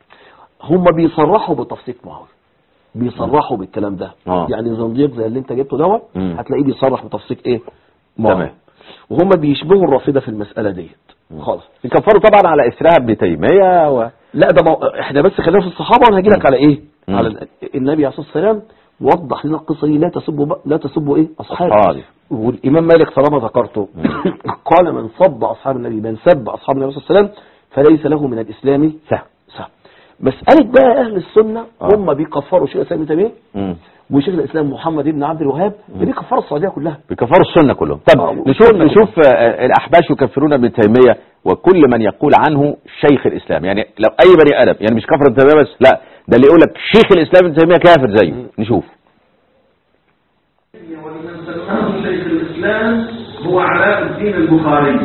هم بيصرحوا بتفسيق معاوية بيصرحوا بالكلام ده آه. يعني زنديق زي اللي انت جبته دوت مم. هتلاقيه بيصرح بتفسيق ايه تمام. معاوية وهم بيشبهوا الرافضه في المساله ديت خالص يكفروا طبعا على اسرها ابن تيميه و... لا ده مو... احنا بس خلينا في الصحابه وانا هجي لك على ايه مم. على ال- النبي عليه الصلاه والسلام وضح لنا القصه دي لا تسبوا ب... لا تسبوا ايه اصحابي أصحابي. والامام مالك طالما ذكرته قال من صب اصحاب النبي من سب اصحاب النبي صلى الله عليه وسلم فليس له من الاسلام سهل سهم مساله بقى اهل السنه آه. هم بيكفروا شيخ الاسلام ابن تيميه مم. وشيخ الاسلام محمد بن عبد الوهاب بيكفروا السعوديه كلها بيكفروا السنه كلهم طب آه، نشوف السنة نشوف آه، الاحباش يكفرون ابن تيميه وكل من يقول عنه شيخ الاسلام يعني لو اي بني ادم يعني مش كفر ابن تيميه بس لا ده اللي يقول لك شيخ الاسلام ابن تيميه كافر زيه نشوف ولمن سماه شيخ الاسلام هو علاء الدين البخاري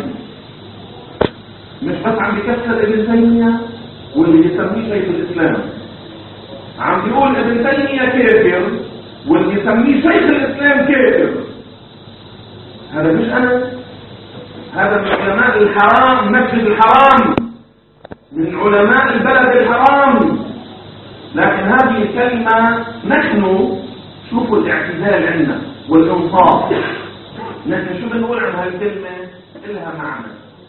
مش بس عم بيكسر ابن تيميه واللي يسميه شيخ الاسلام عم بيقول ابن تيميه كافر واللي يسميه شيخ الاسلام كافر هذا مش انا هذا من علماء الحرام مسجد الحرام من علماء البلد الحرام لكن هذه الكلمة نحن شوفوا الاعتزال عندنا والإنصاف نحن شو بنقول عن هالكلمة إلها معنى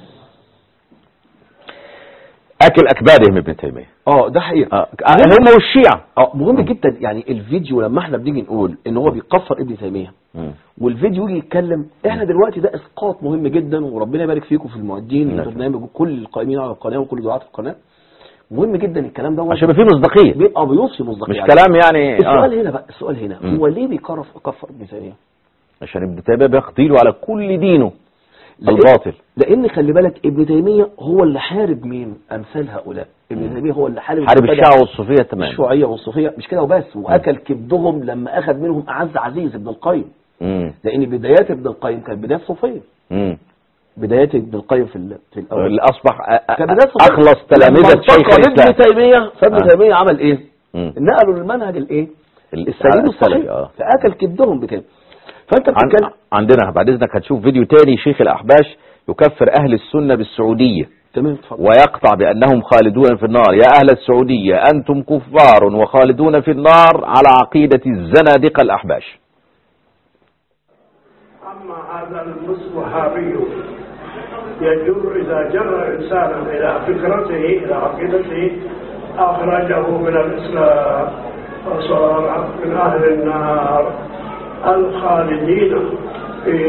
اكل اكبادهم ابن تيميه اه ده حقيقه آه، هم والشيعه اه مهم جدا يعني الفيديو لما احنا بنيجي نقول ان هو بيكفر ابن تيميه مم. والفيديو يجي يتكلم احنا دلوقتي ده اسقاط مهم جدا وربنا يبارك فيكم في المعدين نعم. والبرنامج وكل القائمين على القناه وكل دعاه القناه مهم جدا الكلام ده عشان يبقى فيه مصداقيه بيبقى بيوصي مصداقيه مش عليه. كلام يعني السؤال آه. هنا بقى السؤال هنا مم. هو ليه بيكفر كفر ابن تيميه عشان ابن تيميه بيقضيله على كل دينه لأن- الباطل لان خلي بالك ابن تيميه هو اللي حارب مين امثال هؤلاء ابن تيميه هو اللي حارب حارب بدأ الشيعه والصوفيه تمام الشيوعيه والصوفيه مش كده وبس واكل كبدهم لما اخذ منهم اعز عزيز ابن القيم مم. لان بدايات ابن القيم كانت بدايات صوفيه مم. بدايات ابن القيم في ال- في الاول اللي اصبح أ- أ- كان بدايات صوفية. اخلص تلامذه لما شيخ انتقل الاسلام ابن تيميه فابن آه. تيميه عمل ايه مم. نقلوا للمنهج الايه ال- السليم السلفي، الصحيح اه فاكل كبدهم بكده فانت عن بتتكلم عندنا بعد اذنك هتشوف فيديو تاني شيخ الاحباش يكفر اهل السنه بالسعوديه تمام اتفضل ويقطع بانهم خالدون في النار يا اهل السعوديه انتم كفار وخالدون في النار على عقيده الزنادقه الاحباش أما هذا الوهابي يجر إذا جر إنسانا إلى فكرته إلى عقيدته أخرجه من الإسلام وصار من أهل النار الخالدين في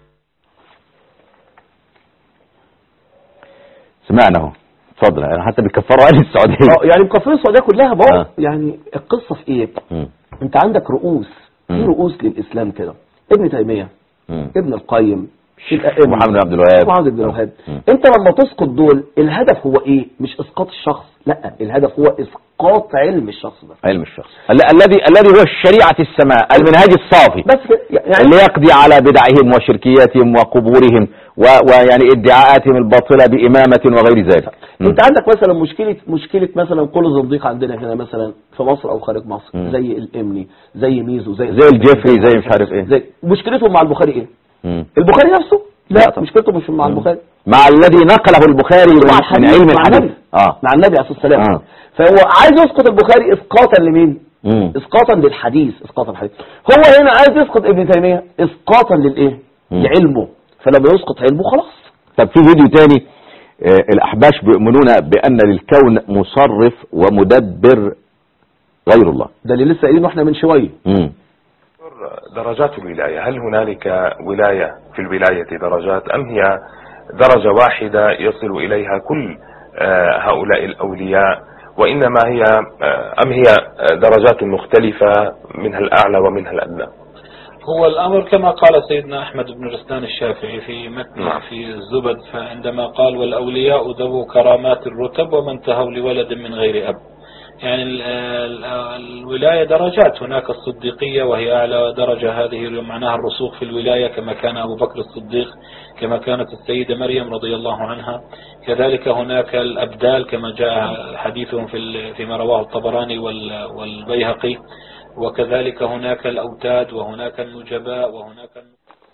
سمعنا اهو اتفضل انا حتى بيكفروا اهل السعوديه اه يعني مكفرين السعوديه كلها ما هو آه. يعني القصه في ايه مم. انت عندك رؤوس في مم. رؤوس للاسلام كده ابن تيميه مم. ابن القيم الأئمة. محمد بن عبد الوهاب محمد بن الوهاب مم. انت لما تسقط دول الهدف هو ايه مش اسقاط الشخص لا الهدف هو اسقاط علم الشخص ده علم الشخص ال- الذي الذي هو الشريعه السماء المنهاج الصافي بس كده. يعني اللي يقضي على بدعهم وشركياتهم وقبورهم و- ويعني ادعاءاتهم الباطله بامامه وغير ذلك مم. انت عندك مثلا مشكله مشكله مثلا كل زنديق عندنا هنا مثلا في مصر او خارج مصر مم. زي الامني زي ميزو زي زي الجيفري زي مش عارف ايه زي مشكلتهم مع البخاري ايه مم. البخاري نفسه لا لا طبعا. مشكلته مش مع البخاري مع الذي نقله البخاري مع من, من الحديث علم مع الحديث النبي اه مع النبي عليه الصلاه والسلام آه. فهو عايز يسقط البخاري اسقاطا لمين مم. اسقاطا للحديث اسقاطا للحديث هو هنا عايز يسقط ابن تيميه اسقاطا للايه مم. لعلمه فلما يسقط علمه خلاص طب في فيديو تاني آه، الأحباش بيؤمنون بأن للكون مصرف ومدبر غير الله ده اللي لسه قايلينه احنا من شويه مم. درجات الولاية هل هنالك ولاية في الولاية درجات أم هي درجة واحدة يصل إليها كل آه، هؤلاء الأولياء وإنما هي آه، أم هي آه، درجات مختلفة منها الأعلى ومنها الأدنى هو الأمر كما قال سيدنا أحمد بن رسلان الشافعي في متن نعم. في الزبد فعندما قال والأولياء ذو كرامات الرتب ومن انتهوا لولد من غير أب يعني ال- ال- الولاية درجات هناك الصديقية وهي أعلى درجة هذه معناها الرسوخ في الولاية كما كان أبو بكر الصديق كما كانت السيدة مريم رضي الله عنها كذلك هناك الأبدال كما جاء حديثهم في ال- فيما رواه الطبراني وال- والبيهقي وكذلك هناك الأوتاد وهناك النجباء وهناك الن-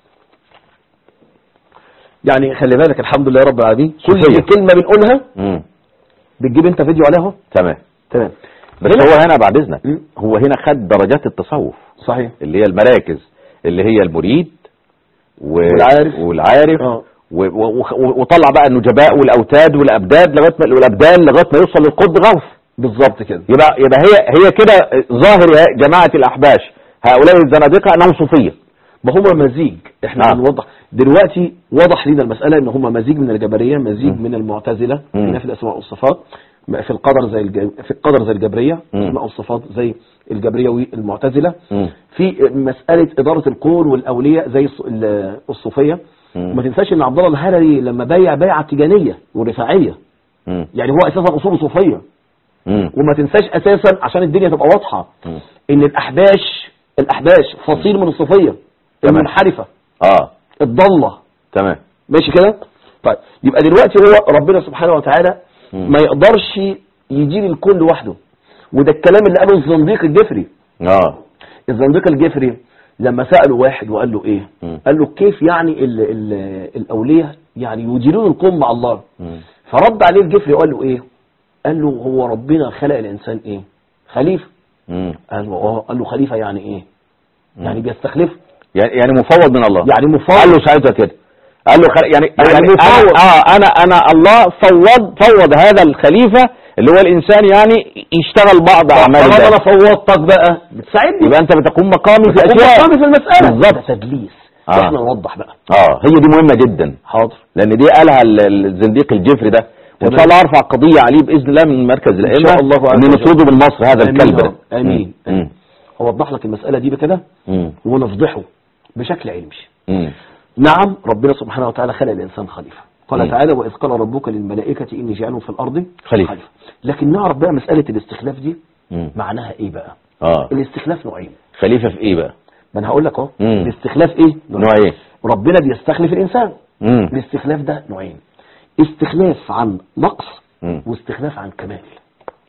يعني خلي بالك الحمد لله رب العالمين كل صحيح. كلمه بنقولها مم. بتجيب انت فيديو عليها اهو تمام تمام بس هنا- هو هنا بعد إذنك مم. هو هنا خد درجات التصوف صحيح اللي هي المراكز اللي هي المريد و... والعارف. والعارف اه و... و... و- وطلع بقى النجباء والأوتاد والأبداد لغاية ما والأبدال لغاية ما يوصل للقطب غوث بالظبط كده يبقى يبقى هي هي كده ظاهر يا جماعة الأحباش هؤلاء الزنادقة أنهم صوفية ما هو مزيج احنا آه. بنوضح دلوقتي وضح لنا المسألة ان هم مزيج من الجبرية مزيج مم. من المعتزلة مم. هنا في الاسماء والصفات في القدر زي الج... في القدر زي الجبرية مم. الاسماء والصفات زي الجبرية والمعتزلة مم. في مسألة إدارة الكون والأولياء زي الص- ال- الصوفية مم. وما تنساش ان عبد الله الهرري لما بايع بيعة تجانية ورفاعية مم. يعني هو اساسا اصوله صوفية مم. وما تنساش اساسا عشان الدنيا تبقى واضحة مم. ان الاحباش الاحباش فصيل من الصوفية تمام. المنحرفة اه الضالة تمام ماشي كده طيب يبقى دلوقتي هو ربنا سبحانه وتعالى مم. ما يقدرش يدير الكون لوحده وده الكلام اللي قاله الزنديق الجفري اه الزنديق الجفري لما سأله واحد وقال له ايه مم. قال له كيف يعني ال ال الاولياء يعني يديرون الكون مع الله مم. فرد عليه الجفري وقال له ايه قال له هو ربنا خلق الانسان ايه خليفه مم. قال له اه قال له خليفه يعني ايه يعني بيستخلفه يعني يعني مفوض من الله يعني مفوض. قال له ساعتها كده قال له خل... يعني يعني يعني مفوض. أنا اه انا انا الله فوض فوض هذا الخليفه اللي هو الانسان يعني يشتغل بعض اعمال طالما الله انا فوضتك بقى بتساعدني يبقى انت بتقوم مقامي في بتقوم اشياء مقامي في المساله بالظبط. ده تدليس آه. احنا نوضح بقى اه هي دي مهمه جدا حاضر لان دي قالها ال- الزنديق الجفري ده وان تمام. شاء الله ارفع قضيه عليه باذن الله من مركز الائمه شاء الله عز ان وجل. نطرده من مصر هذا آمين الكلب يا ده رب. آمين. مم. هوضح لك المساله دي بكده مم. ونفضحه بشكل علمي مم. نعم ربنا سبحانه وتعالى خلق الإنسان خليفة قال مم. تعالى وإذ قال ربك للملائكة إني جاعل في الأرض خليفة. لكن نعرف بقى مسألة الاستخلاف دي مم. معناها إيه بقى اه الاستخلاف نوعين خليفه في ايه بقى ما أنا هقول لك أهو مم. الاستخلاف إيه نوع ايه ربنا بيستخلف الإنسان مم. الاستخلاف ده نوعين استخلاف عن نقص مم. واستخلاف عن كمال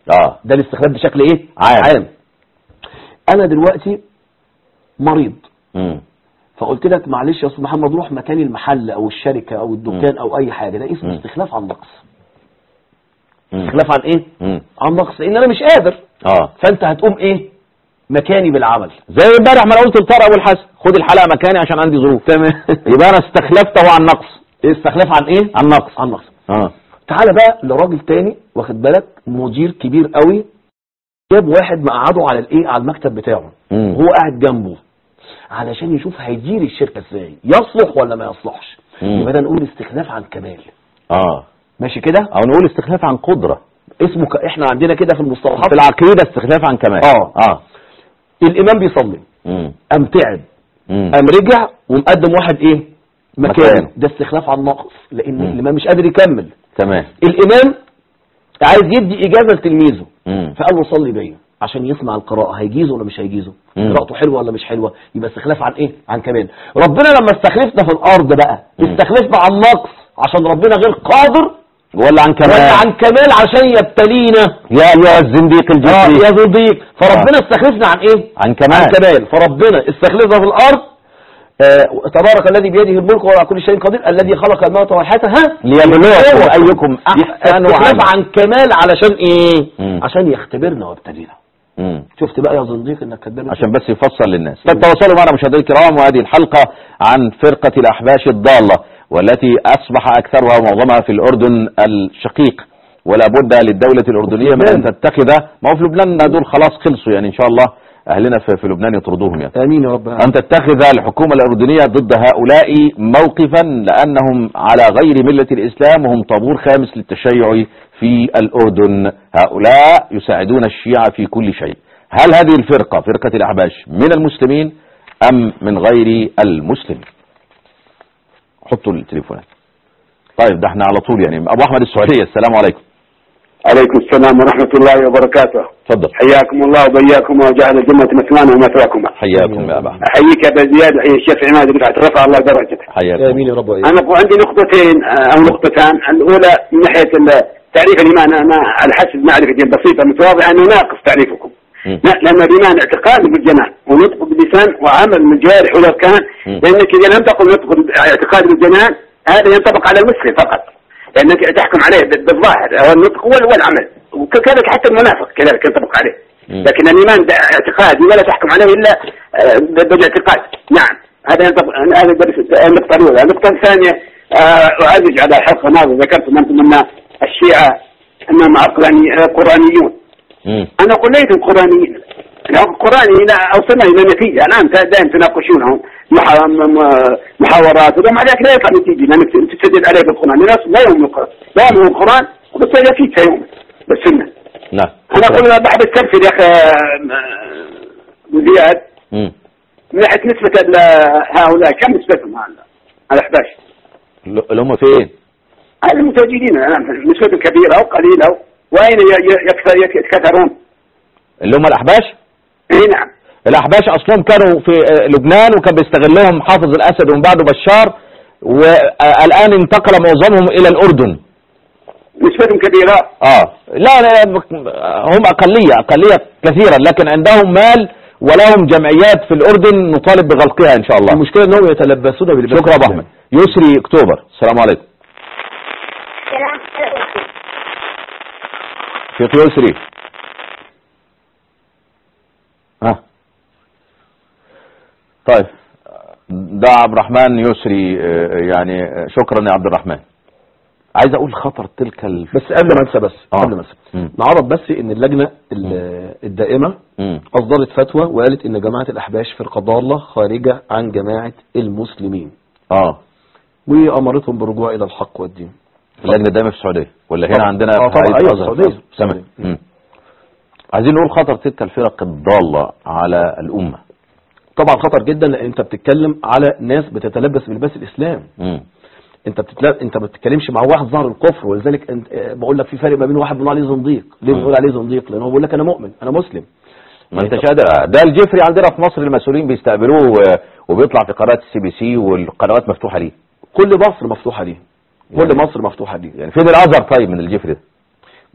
اه ده الاستخلاف بشكل ايه عام. عام انا دلوقتي مريض مم. فقلت لك معلش يا استاذ محمد روح مكان المحل او الشركه او الدكان او اي حاجه ده اسمه مم. استخلاف عن نقص مم. استخلاف عن ايه مم. عن نقص لان انا مش قادر اه فانت هتقوم ايه مكاني بالعمل زي امبارح ما انا قلت لطارق ابو الحسن خد الحلقه مكاني عشان عندي ظروف تمام يبقى انا استخلفته عن نقص استخلاف عن ايه عن نقص عن نقص اه تعالى بقى لراجل تاني واخد بالك مدير كبير قوي جاب واحد مقعده على الايه على المكتب بتاعه مم. وهو قاعد جنبه علشان يشوف هيدير الشركه ازاي يصلح ولا ما يصلحش مم. يبقى ده نقول استخلاف عن كمال اه ماشي كده او نقول استخلاف عن قدره اسمه ك... احنا عندنا كده في المصطلحات في العقيده استخلاف عن كمال اه. اه الامام بيصلي مم. قام تعب مم. قام رجع ومقدم واحد ايه مكانه. مكانه ده استخلاف عن نقص لان مم. الامام مش قادر يكمل تمام الامام عايز يدي اجازه لتلميذه مم. فقال له صلي بيا عشان يسمع القراءة هيجيزه ولا مش هيجيزه مم. قراءته حلوة ولا مش حلوة يبقى استخلاف عن ايه عن كمال ربنا لما استخلفنا في الارض بقى مم. استخلفنا عن نقص عشان ربنا غير قادر ولا عن كمال ولا عن كمال عشان يبتلينا يا ايها الزنديق اه الجسري يا صديق فربنا استخلفنا عن ايه عن كمال عن كمال فربنا استخلفنا في الارض آه تبارك الذي بيده الملك وهو على كل شيء قدير الذي خلق الموت والحياة ها ليبلوكم هو. ايكم احسن استخلاف عملا عن كمال علشان ايه مم. عشان يختبرنا ويبتلينا مم. شفت بقى يا صديق انك كداب عشان بس يفصل للناس طب تواصلوا معنا مشاهدينا الكرام وهذه الحلقة عن فرقة الأحباش الضالة والتي أصبح أكثرها ومعظمها في الأردن الشقيق ولا بد للدولة الأردنية من أن تتخذ ما هو في لبنان دول خلاص خلصوا يعني إن شاء الله أهلنا في, في لبنان يطردوهم يعني امين يا رب أن تتخذ الحكومة الأردنية ضد هؤلاء موقفا لأنهم على غير ملة الإسلام وهم طابور خامس للتشيع في الأردن هؤلاء يساعدون الشيعة في كل شيء هل هذه الفرقة فرقة الأحباش من المسلمين أم من غير المسلمين حطوا التليفونات طيب ده احنا على طول يعني أبو أحمد السعودية السلام عليكم عليكم السلام ورحمة الله وبركاته تفضل حياكم الله وبياكم وجعل الجنة مثوانا ومثواكما حياكم يا أبو أحمد أحييك أبا زياد وأحيي الشيخ عماد رفعت رفع الله درجته حياكم امين يا رب وإياك. أنا عندي نقطتين آه، أو نقطتان الأولى من ناحية ال- تعريف الإيمان أنا على حسب معرفتي البسيطة متواضعة أنه ناقص تعريفكم مم. لا لأن الإيمان اعتقاد بالجنان ونطق باللسان وعمل بالجوارح والأركان مم. لأنك إذا لم تقل نطق اعتقاد بالجنان هذا ينطبق على المسلم فقط لأنك تحكم عليه بال- بالظاهر هو النطق وال- والعمل وكذلك حتى المنافق كذلك ينطبق عليه مم. لكن الإيمان ده اعتقادي ولا تحكم عليه إلا آه، ب- بالاعتقاد نعم هذا ينطبق هذا الدرس- النقطة الأولى النقطة الثانية آه، أعرج على حلقة ماضية ذكرتم أنتم أن الشيعة أنهم عقلاني آه، قرآنيون مم. أنا قل ليتم قرآنيين القرآن إلى أوصلنا إلى نتيجة الآن دائما تناقشونهم مح- م- م- محاورات ومع ذلك لا يطلع نتيجة لأنك تستدل عليه بالقرآن الناس لا يؤمن بالقرآن لا يؤمن بالقرآن وبالتالي أكيد سيؤمن بالسنة نعم أنا أقول بعد التمثيل يا أخي آه، أبو زياد مم. من ناحية نسبة ال- هؤلاء كم نسبتهم هؤلاء الأحباش اللي هم فين هذا المتواجدين الآن نسبة كبيرة أو قليلة أو وأين ي- ي- يكثر- يك- يتكاثرون؟ اللي هم الأحباش اي نعم الأحباش أصلهم كانوا في آه، لبنان وكان بيستغلهم حافظ الأسد ومن بعده بشار والآن انتقل معظمهم إلى الأردن نسبتهم كبيرة آه لا, لا هم أقلية أقلية كثيرا لكن عندهم مال ولهم جمعيات في الأردن نطالب بغلقها إن شاء الله المشكلة انهم يتلبسون بلباس شكرا أبو الإسلام. أحمد يسري أكتوبر السلام عليكم سلام عليكم شيخ يسري ها طيب ده عبد الرحمن يسري آه، يعني آه، شكرا يا عبد الرحمن عايز اقول خطر تلك الف... بس قبل ما انسى بس آه. قبل ما انسى مم. نعرف بس ان اللجنة ال- الدائمة مم. اصدرت فتوى وقالت ان جماعة الاحباش فرقة ضالة خارجة عن جماعة المسلمين اه وامرتهم بالرجوع الى الحق والدين اللجنه دايما في السعوديه ولا هنا طبعا. عندنا آه، في طبعا. هيئة أيوة، الأزهر؟ السعودية. تمام السعودية. مم. عايزين نقول خطر تلك الفرق الضاله على الامه طبعا خطر جدا لان انت بتتكلم على ناس بتتلبس بلباس الاسلام مم. انت بتتلا... انت ما بتتكلمش مع واحد ظهر الكفر ولذلك انت... آه، بقول لك في فرق ما بين واحد بنقول عليه زنديق ليه مم. بنقول عليه زنديق لان هو بيقول لك انا مؤمن انا مسلم ما انتش قادر ده الجفري عندنا في مصر المسؤولين بيستقبلوه و- وبيطلع في قناه السي بي سي والقنوات مفتوحه ليه كل مصر مفتوحه ليه كل يعني- مصر مفتوحه ليه يعني فين الازهر طيب من الجفري ده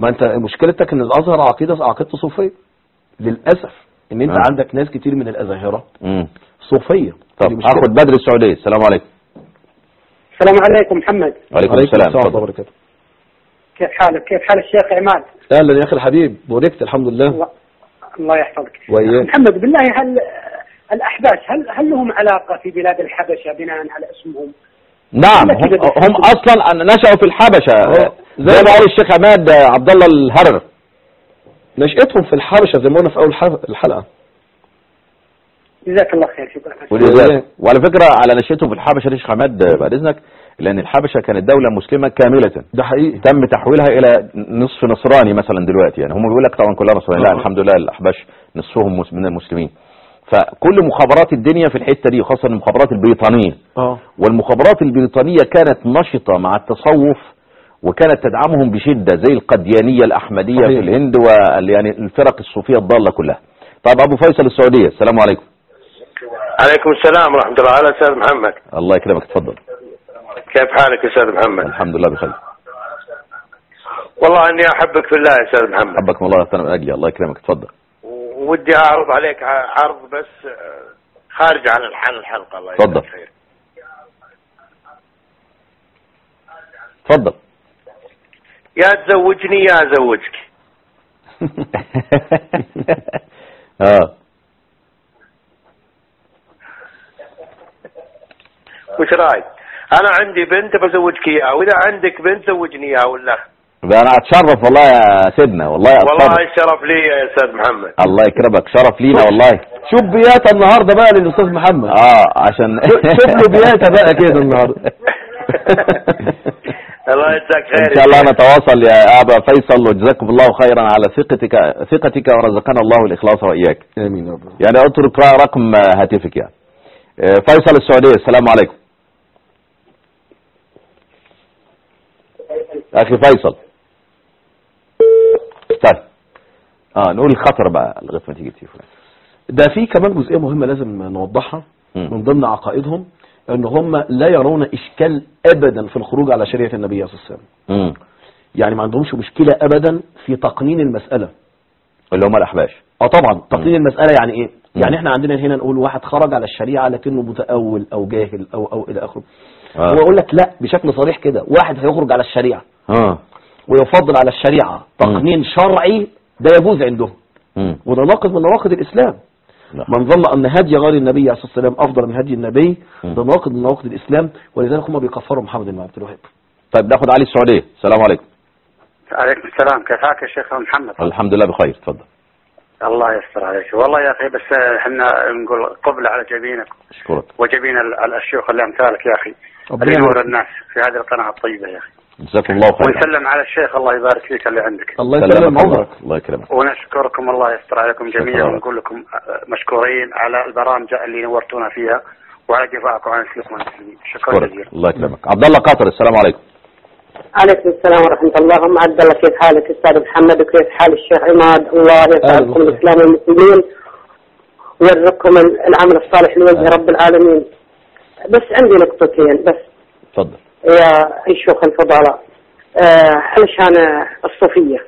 ما انت مشكلتك ان الازهر عقيده عقيدته صوفيه للاسف ان انت آه. عندك ناس كتير من الازاهره مم. صوفيه طب دي مشكلة. اخد بدر السعوديه السلام عليكم السلام عليكم محمد وعليكم عليكم السلام ورحمه الله اتفضل. وبركاته كيف حالك كيف حال الشيخ عماد اهلا يا اخي الحبيب بوركت الحمد لله الله, الله يحفظك وإياك. محمد بالله هل الأحباش هل هل لهم علاقة في بلاد الحبشة بناء على اسمهم نعم ولا هم, كده بس- هم اصلا نشأوا في الحبشه آه. زي ما قال الشيخ عماد عبد الله الهرر نشأتهم في الحبشه زي ما قلنا في اول حلقه- الحلقه جزاك الله خير شكرا ولذلك وعلى فكره على نشأتهم في الحبشه يا شيخ عماد آه، بعد اذنك لان الحبشه كانت دوله مسلمه كامله ده حقيقي تم تحويلها الى نصف نصراني مثلا دلوقتي يعني هم بيقول لك طبعا كلها نصراني لا آه. الحمد لله الاحباش نصفهم مس- من المسلمين فكل مخابرات الدنيا في الحته دي خاصه المخابرات البريطانيه اه والمخابرات البريطانيه كانت نشطه مع التصوف وكانت تدعمهم بشده زي القديانيه الاحمديه صحيح. في الهند وال يعني الفرق الصوفيه الضاله كلها. طب ابو فيصل السعوديه السلام عليكم. عليكم السلام ورحمة الله على أستاذ محمد الله يكرمك اتفضل. كيف حالك يا أستاذ محمد الحمد لله بخير. والله أني أحبك في الله يا أستاذ محمد حبكم الله يحترم اجلي الله يكرمك اتفضل. ودي أعرض عليك ع- عرض بس آه، خارج عن عن الحلقة الله تفضل. يجزاك خير اتفضل. يا تزوجني يا أزوجك اه وش رايك؟ أنا عندي بنت بزوجك إياها وإذا عندك بنت زوجني إياها ولا ده انا اتشرف والله يا سيدنا والله والله اتشرف. الشرف لي يا أستاذ محمد الله يكرمك شرف لينا والله. شوف بياتا النهارده بقى للاستاذ محمد اه عشان شوف له بياتا بقى كده النهارده الله يجزاك خير ان شاء الله نتواصل يا ابا فيصل وجزاكم الله خيرا على ثقتك ثقتك ورزقنا الله الاخلاص واياك امين يا رب يعني اترك رقم هاتفك يعني آه، فيصل السعوديه السلام عليكم اخي فيصل طيب اه نقول الخطر بقى لغايه ما تيجي التليفون ده في كمان جزئيه مهمه لازم نوضحها مم. من ضمن عقائدهم ان هم لا يرون اشكال ابدا في الخروج على شريعه النبي صلى الله عليه وسلم امم يعني ما عندهمش مشكله ابدا في تقنين المساله اللي هم الاحباش اه طبعا تقنين المساله يعني ايه مم. يعني احنا عندنا هنا نقول واحد خرج على الشريعه لكنه متاول او جاهل او او الى اخره آه. هو يقول لك لا بشكل صريح كده واحد هيخرج على الشريعه اه ويفضل على الشريعه تقنين شرعي ده يجوز عندهم امم وده ناقض من نواقض الاسلام لا. من ظن ان هدي غير النبي عليه الصلاه والسلام افضل من هدي النبي مم. ده ناقض من نواقض الاسلام ولذلك هم بيكفروا محمد بن عبد الوهاب طيب ناخد علي السعوديه السلام عليكم عليكم السلام كيف حالك يا شيخ محمد الحمد لله بخير اتفضل الله يستر عليك والله يا أخي بس احنا نقول قبل على جبينك اشكرك وجبين ال- الشيوخ اللي أمثالك يا أخي ربنا لنور يبارك. الناس في هذه القناة الطيبة يا أخي جزاكم الله خيرا ونسلم على الشيخ الله يبارك فيك اللي عندك الله يسلم سلامك الله عمرك الله يكرمك ونشكركم الله يستر عليكم جميعا شكرا. ونقول لكم آه، مشكورين على البرامج اللي نورتونا فيها وعلى دفاعكم عن الاسلام والمسلمين شكرا اشكرك جزيلا الله يكرمك عبد الله قطر السلام عليكم عليكم السلام ورحمة الله أم عبد الله كيف حالك أستاذ محمد وكيف حال الشيخ عماد الله يسعدكم أهلا. الإسلام والمسلمين ويرزقكم العمل الصالح لوجه رب العالمين بس عندي نقطتين بس اتفضل يا الشيوخ الفضلاء آه علشان الصوفية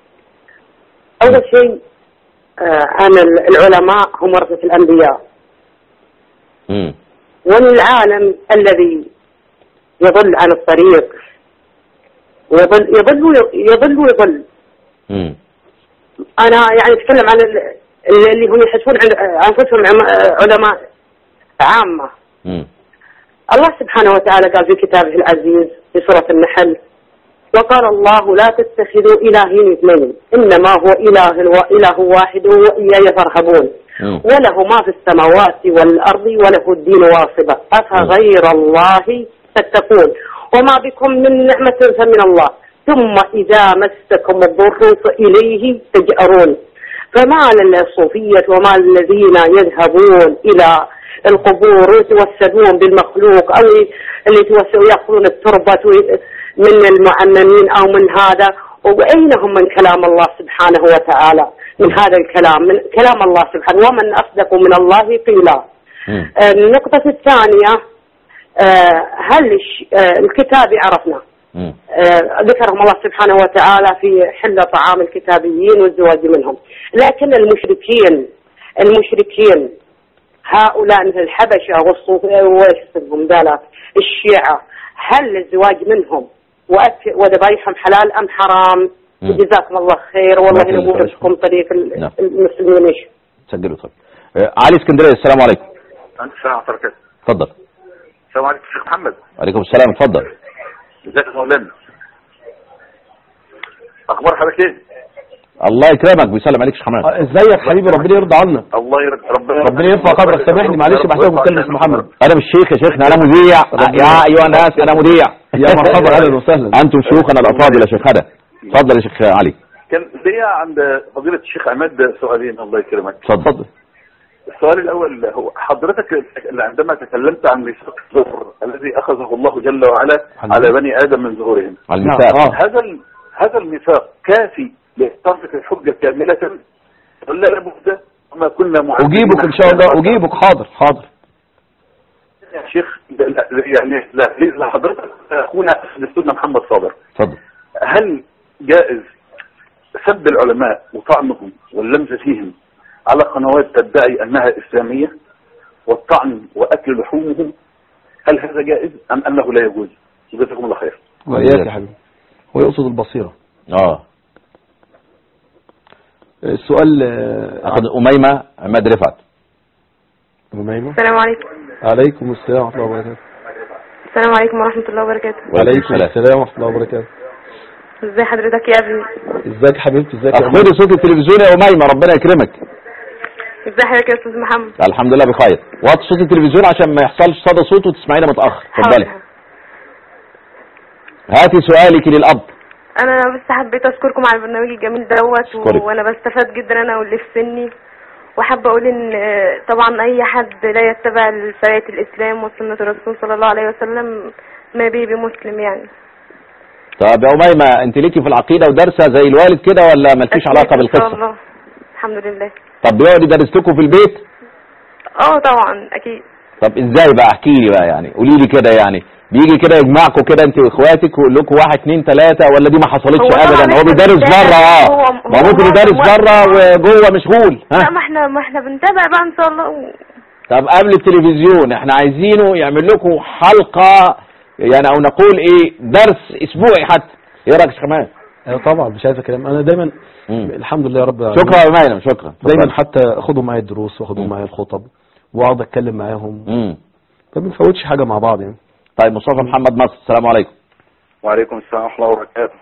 أول شيء آه عن العلماء هم ورثة الأنبياء امم والعالم الذي يضل عن الطريق ويضل يضل يضل ويضل امم انا يعني اتكلم عن ال- اللي هم يحسبون عن- انفسهم عم- علماء عامه امم الله سبحانه وتعالى قال في كتابه العزيز في سوره النحل وقال الله لا تتخذوا الهين اثنين انما هو اله واله واحد واياي فارهبون مم. وله ما في السماوات والارض وله الدين واصبا افغير الله تتقون وما بكم من نعمه فمن الله ثم اذا مسكم الضر فاليه تجارون فما للصوفيه وما الذين يذهبون الى القبور ويتوسدون بالمخلوق او اللي يتوسدون ياخذون التربه وي- من المعممين او من هذا واين هم من كلام الله سبحانه وتعالى من هذا الكلام من كلام الله سبحانه ومن اصدق من الله قيلا مم. النقطة الثانية آه، هل الش- آه، الكتاب عرفنا مم. آه، ذكرهم الله سبحانه وتعالى في حل طعام الكتابيين والزواج منهم لكن المشركين المشركين هؤلاء مثل الحبشة والصوفية وايش اسمهم ذولا الشيعة هل الزواج منهم وأك- وذبايحهم حلال أم حرام؟ مم. جزاكم الله خير والله الله نقول يخليك. لكم طريق ال- نعم. المسلمين إيش سجلوا طيب آه، علي اسكندريه السلام عليكم انت السلام عليكم ورحمه الله اتفضل السلام عليكم شيخ محمد عليكم السلام اتفضل ازيك يا مولانا اخبار حضرتك ايه الله يكرمك بيسلم عليك يا شيخ حماد آه، ازيك حبيبي ربنا يرضى عنا الله يرضى ربنا ربنا يرفع قدرك سامحني معلش بحسبك بتكلم اسم محمد انا مش شيخ يا شيخنا انا مذيع ربنا يا ايها الناس انا مذيع يا مرحبا اهلا وسهلا انتم شيوخنا الافاضل يا شيخ هدى اتفضل يا شيخ علي كان ليا عند فضيله الشيخ عماد سؤالين الله يكرمك اتفضل السؤال الاول هو حضرتك عندما تكلمت عن ميثاق الظهر الذي اخذه الله جل وعلا على بني ادم من ظهورهم على الميثاق نعم. هذا ال- هذا الميثاق كافي لاقامه الحجه كامله ولا لابد وما كنا معلمين اجيبك ان شاء الله اجيبك حاضر حاضر يا شيخ لا- لا- يعني لا لحضرتك اخونا اهل السنه محمد صابر اتفضل هل جائز سب العلماء وطعنهم واللمز فيهم على قنوات تدعي انها اسلاميه والطعن واكل لحومهم هل هذا جائز ام انه لا يجوز؟ جزاكم الله خير. واياك يا حبيبي هو يقصد البصيره اه السؤال آه، اخذ اميمه عماد رفعت أميمة السلام عليكم عليكم السلام ورحمه الله وبركاته السلام عليكم ورحمة الله وبركاته وعليكم السلام ورحمه الله وبركاته ازي حضرتك يا ابني ازيك يا حبيبتي ازيك يا اخبري صوت التلفزيون يا اميمه ربنا يكرمك ازي حضرتك يا استاذ محمد الحمد لله بخير وطي صوت التلفزيون عشان ما يحصلش صدى صوت وتسمعينا متاخر اتفضلي حاضر. هاتي سؤالك للاب انا بس حبيت اشكركم على البرنامج الجميل دوت و- أشكرك. وانا بستفاد جدا انا واللي في سني وحابة اقول ان آه، طبعا اي حد لا يتبع شريعة الاسلام وسنة الرسول صلى الله عليه وسلم ما بيه بمسلم يعني طب يا اميمه انت ليكي في العقيده ودارسه زي الوالد كده ولا مالكيش أكيد علاقه ان شاء بالقصه الله الحمد لله طب بيقعد يدرس لكم في البيت اه طبعا اكيد طب ازاي بقى احكي لي بقى يعني قولي لي كده يعني بيجي كده يجمعكم كده انت واخواتك ويقول لكم واحد اتنين تلاته ولا دي ما حصلتش هو طبعا ابدا هو احنا بيدرس بنتابع. بره اه هو- ما هو ممكن يدرس معظم بره وقت- وجوه مشغول لا ها ما احنا ما احنا بنتابع بقى ان شاء الله طب قبل التلفزيون احنا عايزينه يعمل لكم حلقه يعني او نقول ايه درس اسبوعي حتى ايه رايك يا شيخ حماد ايوه طبعا مش عايز كلام انا دايما مم. الحمد لله يا رب العالمين. شكرا يا امينه شكرا دايما اتفضل. حتى اخدهم معايا الدروس واخدهم مم. معايا الخطب واقعد اتكلم معاهم مم. ما بنفوتش حاجه مع بعض يعني طيب مصطفى محمد مصر السلام عليكم وعليكم السلام ورحمه الله وبركاته.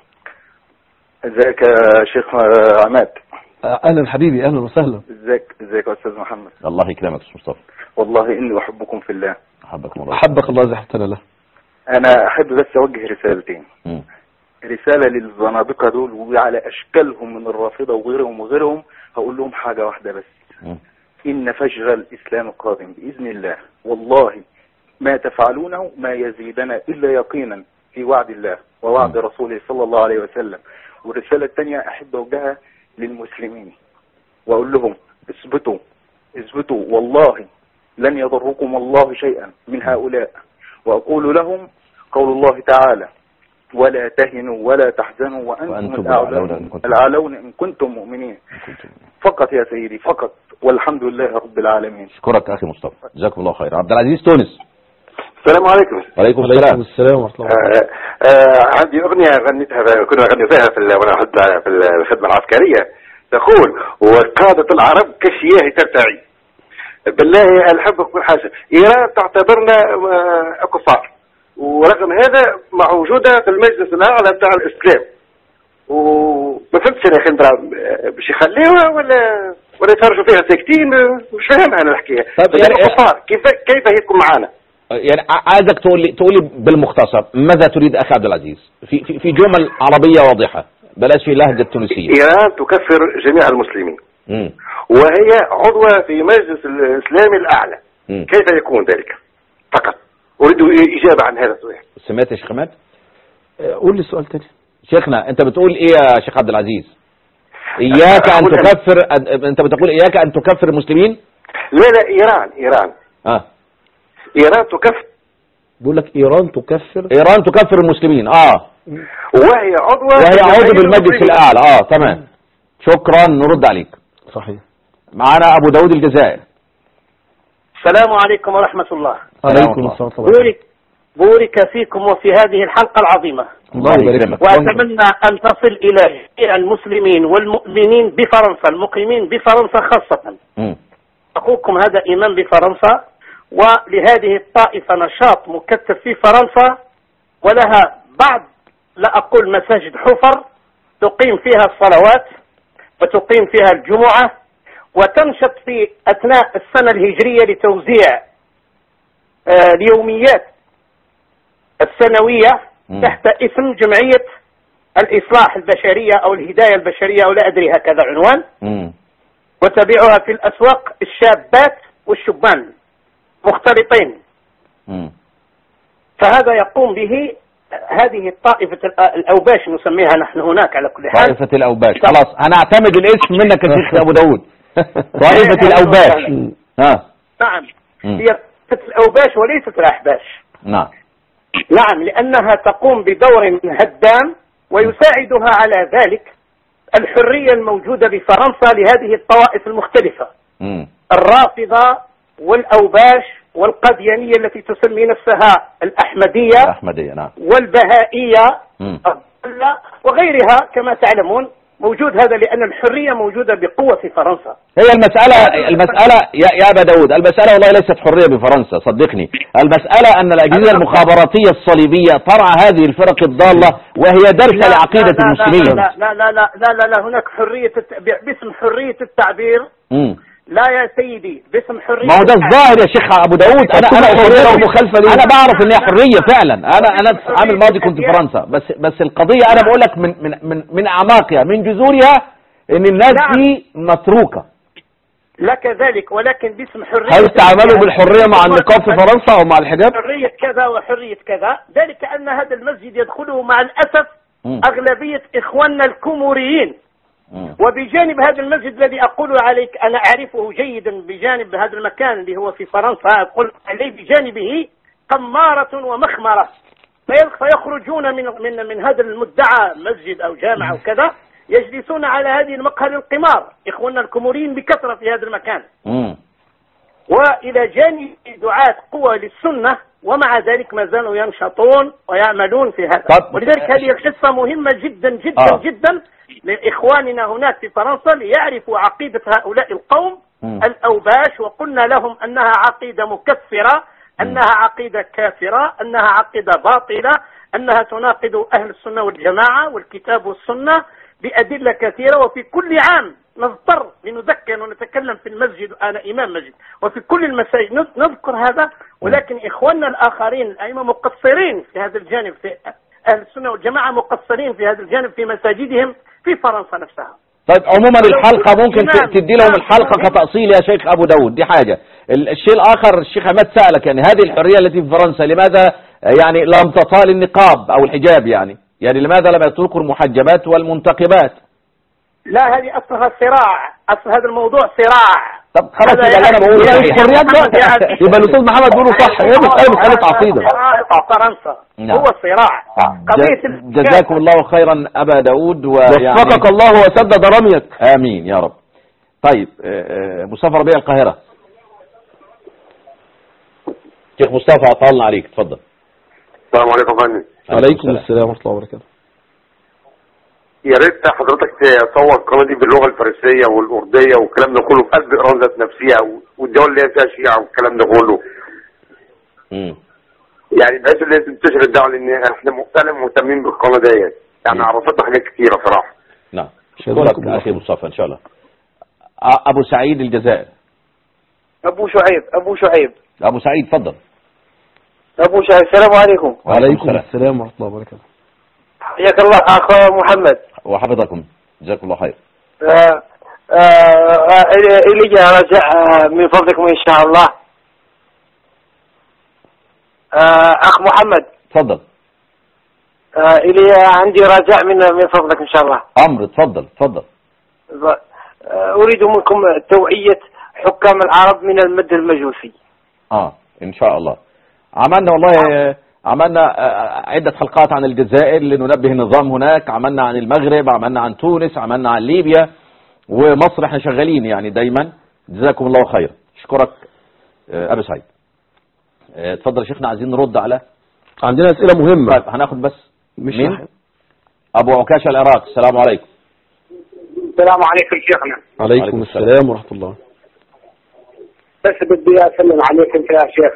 ازيك يا شيخ آه، عماد؟ آه، اهلا حبيبي اهلا وسهلا ازيك ازيك يا استاذ محمد؟ الله يكرمك يا أستاذ مصطفى والله اني احبكم في الله. احبكم الله احبك الله اذا احبتنا له انا احب بس اوجه رسالتين. مم. رسالة للزنادقة دول وعلى أشكالهم من الرافضة وغيرهم وغيرهم هقول لهم حاجة واحدة بس مم. إن فجر الإسلام القادم بإذن الله والله ما تفعلونه ما يزيدنا إلا يقينا في وعد الله ووعد مم. رسوله صلى الله عليه وسلم والرسالة الثانية أحب أوجهها للمسلمين وأقول لهم اثبتوا اثبتوا والله لن يضركم الله شيئا من هؤلاء وأقول لهم قول الله تعالى ولا تهنوا ولا تحزنوا وأنتم, وأنتم الأعلون, الأعلون إن كنتم- الأعلون إن كنتم مؤمنين فقط يا سيدي فقط والحمد لله رب العالمين اشكرك اخي مصطفى جزاكم الله خير عبد العزيز تونس السلام عليكم وعليكم عليكم السلام السلام ورحمه الله آه آه عندي أغنية غنيتها كنا نغني فيها في ال- وأنا أحد في ال- الخدمة العسكرية تقول وقادة العرب كالشياه ترتعي بالله الحب كل حاجة إيران تعتبرنا آه، كفار ورغم هذا موجودة في المجلس الأعلى بتاع الإسلام وما فهمتش أنا يا أخي نضرب، آه، باش يخليوها ولا ولا يتفرجوا فيها ساكتين آه، مش فاهم أنا الحكاية طب بس يعني- هم كفار كيف كيف يكون معانا يعني ع- عايزك تقول لي تقول لي بالمختصر ماذا تريد اخي عبد العزيز في في, في جمل عربيه واضحه بلاش في اللهجه التونسيه إيران تكفر جميع المسلمين مم. وهي عضوة في مجلس الإسلامي الأعلى مم. كيف يكون ذلك فقط أريد إجابة عن هذا السؤال سمعت يا شيخ حماد آه، قول لي السؤال تاني شيخنا انت بتقول ايه يا شيخ عبد العزيز اياك ان أقول أنا- تكفر أن- انت بتقول اياك ان تكفر المسلمين لا لا إيران إيران اه إيران تكفر بيقول لك ايران تكفر ايران تكفر المسلمين اه وهي عضوة وهي في عضو جمعية بالمجلس المسلمين. الاعلى اه تمام شكرا نرد عليك صحيح معانا ابو داود الجزائر السلام عليكم ورحمة الله عليكم السلام ورحمة الله بورك بورك فيكم وفي هذه الحلقة العظيمة الله يبارك لك وأتمنى أن تصل إلى جميع المسلمين والمؤمنين بفرنسا المقيمين بفرنسا خاصة مم. أخوكم هذا إمام بفرنسا ولهذه الطائفة نشاط مكثف في فرنسا ولها بعض لا أقول مساجد حفر تقيم فيها الصلوات وتقيم فيها الجمعة وتنشط في أثناء السنة الهجرية لتوزيع آه، اليوميات السنوية مم. تحت اسم جمعية الإصلاح البشرية أو الهداية البشرية أو لا أدري هكذا عنوان مم. وتبيعها في الأسواق الشابات والشبان مختلطين مم. فهذا يقوم به هذه الطائفة الأ- الأوباش نسميها نحن هناك على كل حال طائفة الأوباش خلاص هنعتمد الاسم منك يا شيخ أبو داود طائفة الأوباش ها نعم مم. هي طائفة الأوباش وليست الأحباش نعم نعم لأنها تقوم بدور هدام ويساعدها على ذلك الحرية الموجودة بفرنسا لهذه الطوائف المختلفة مم. الرافضة والأوباش والقديانية التي تسمي نفسها الأحمدية الأحمدية نعم والبهائية مم. الضالة وغيرها كما تعلمون موجود هذا لأن الحرية موجودة بقوة في فرنسا هي المسألة المسألة يا يا أبا داود المسألة والله ليست حرية بفرنسا صدقني المسألة أن الأجهزة المخابراتية الصليبية ترعى هذه الفرق الضالة وهي درسة لعقيدة لا المسلمين لا لا لا لا لا لا, لا هناك حرية التعبير باسم حرية التعبير مم. لا يا سيدي باسم حرية ما هو ده التعبير. الظاهر يا شيخ ابو داود انا انا حرية حرية ومخالفة ليه؟ انا بعرف ان هي حريه فعلا انا انا عام الماضي كنت في فرنسا بس بس القضيه انا بقول لك من من من من اعماقها من جذورها ان الناس نعم. دي متروكه لك ذلك ولكن باسم حرية هل تعاملوا التعبير. بالحرية مع النقاب في فرنسا أو مع الحجاب؟ حرية كذا وحرية كذا ذلك أن هذا المسجد يدخله مع الأسف مم. أغلبية إخواننا الكوموريين مم. وبجانب هذا المسجد الذي أقول عليك أنا أعرفه جيدا بجانب هذا المكان اللي هو في فرنسا أقول عليه بجانبه قمارة ومخمرة في- فيخرجون من من من هذا المدعى مسجد أو جامع أو كذا يجلسون على هذه المقهى للقمار إخواننا الكوموريين بكثرة في هذا المكان مم. وإلى جانب دعاة قوى للسنة ومع ذلك ما زالوا ينشطون ويعملون في هذا طب- ولذلك هذه قصة مهمة جدا جدا آه. جدا لإخواننا هناك في فرنسا ليعرفوا عقيدة هؤلاء القوم مم. الأوباش وقلنا لهم أنها عقيدة مكفرة أنها عقيدة كافرة أنها عقيدة باطلة أنها تناقض أهل السنة والجماعة والكتاب والسنة بأدلة كثيرة وفي كل عام نضطر لنذكر ونتكلم في المسجد أنا إمام مسجد وفي كل المساجد نذ- نذكر هذا ولكن إخواننا الآخرين الأئمة مقصرين في هذا الجانب في أهل السنة والجماعة مقصرين في هذا الجانب في مساجدهم في فرنسا نفسها طيب عموما الحلقة ممكن ت- نعم. تدي لهم نعم. الحلقة كتأصيل يا شيخ أبو داود دي حاجة ال- الشيء الآخر الشيخ عماد سألك يعني هذه الحرية التي في فرنسا لماذا آه، يعني لم تطال النقاب أو الحجاب يعني يعني لماذا لم يتركوا المحجبات والمنتقبات لا هذه أصلها صراع أصل هذا الموضوع صراع طب خلاص هذا يبقى اللي انا يعني- بقوله يعني صحيح. الحريات بقى- يعني- يبقى الأستاذ محمد بيقوله صح هي مسألة مسألة عقيدة صراع فرنسا نعم. هو صراع قضية ج- جزاكم الله خيرا أبا داود ويعني وفقك الله وسدد رميك آمين يا رب طيب آه، آه، مصطفى ربيع القاهرة شيخ مصطفى طالنا عليك اتفضل السلام عليكم يا فندم عليكم السلام ورحمة الله وبركاته يا ريت حضرتك تصور القناه دي باللغه الفارسيه والارديه والكلام ده كله في قلب ايران ذات نفسها والدول اللي هي فيها شيعه والكلام ده كله مم. يعني بحيث ان هي تنتشر الدعوه لان احنا فعلا مهتمين بالقناه ديت يعني عرفتنا حاجات كتيره صراحه نعم جزاكم شكرا الله أخي مصطفى إن شاء الله آه، أبو سعيد الجزائر أبو شعيب أبو شعيب أبو سعيد اتفضل أبو شعيب السلام عليكم وعليكم السلام ورحمة الله وبركاته حياك الله أخ محمد وحفظكم جزاكم الله خير آه، آه، إلي إلي جاء رجع آه، من فضلكم إن شاء الله آه، أخ محمد اتفضل آه، إلي عندي رجاء من من فضلك إن شاء الله أمر اتفضل اتفضل آه، أريد منكم توعية حكام العرب من المد المجوسي اه ان شاء الله عملنا والله عملنا آه، عدة حلقات عن الجزائر لننبه النظام هناك عملنا عن المغرب عملنا عن تونس عملنا عن ليبيا ومصر احنا شغالين يعني دايما جزاكم الله خير اشكرك آه، ابو سعيد آه، اتفضل يا شيخنا عايزين نرد على عندنا اسئله مهمه طيب هناخد بس مش مين واحد. ابو عكاشة العراق السلام عليكم السلام عليكم شيخنا عليكم عليكم السلام ورحمه الله بس بدي اسلم عليكم يا شيخ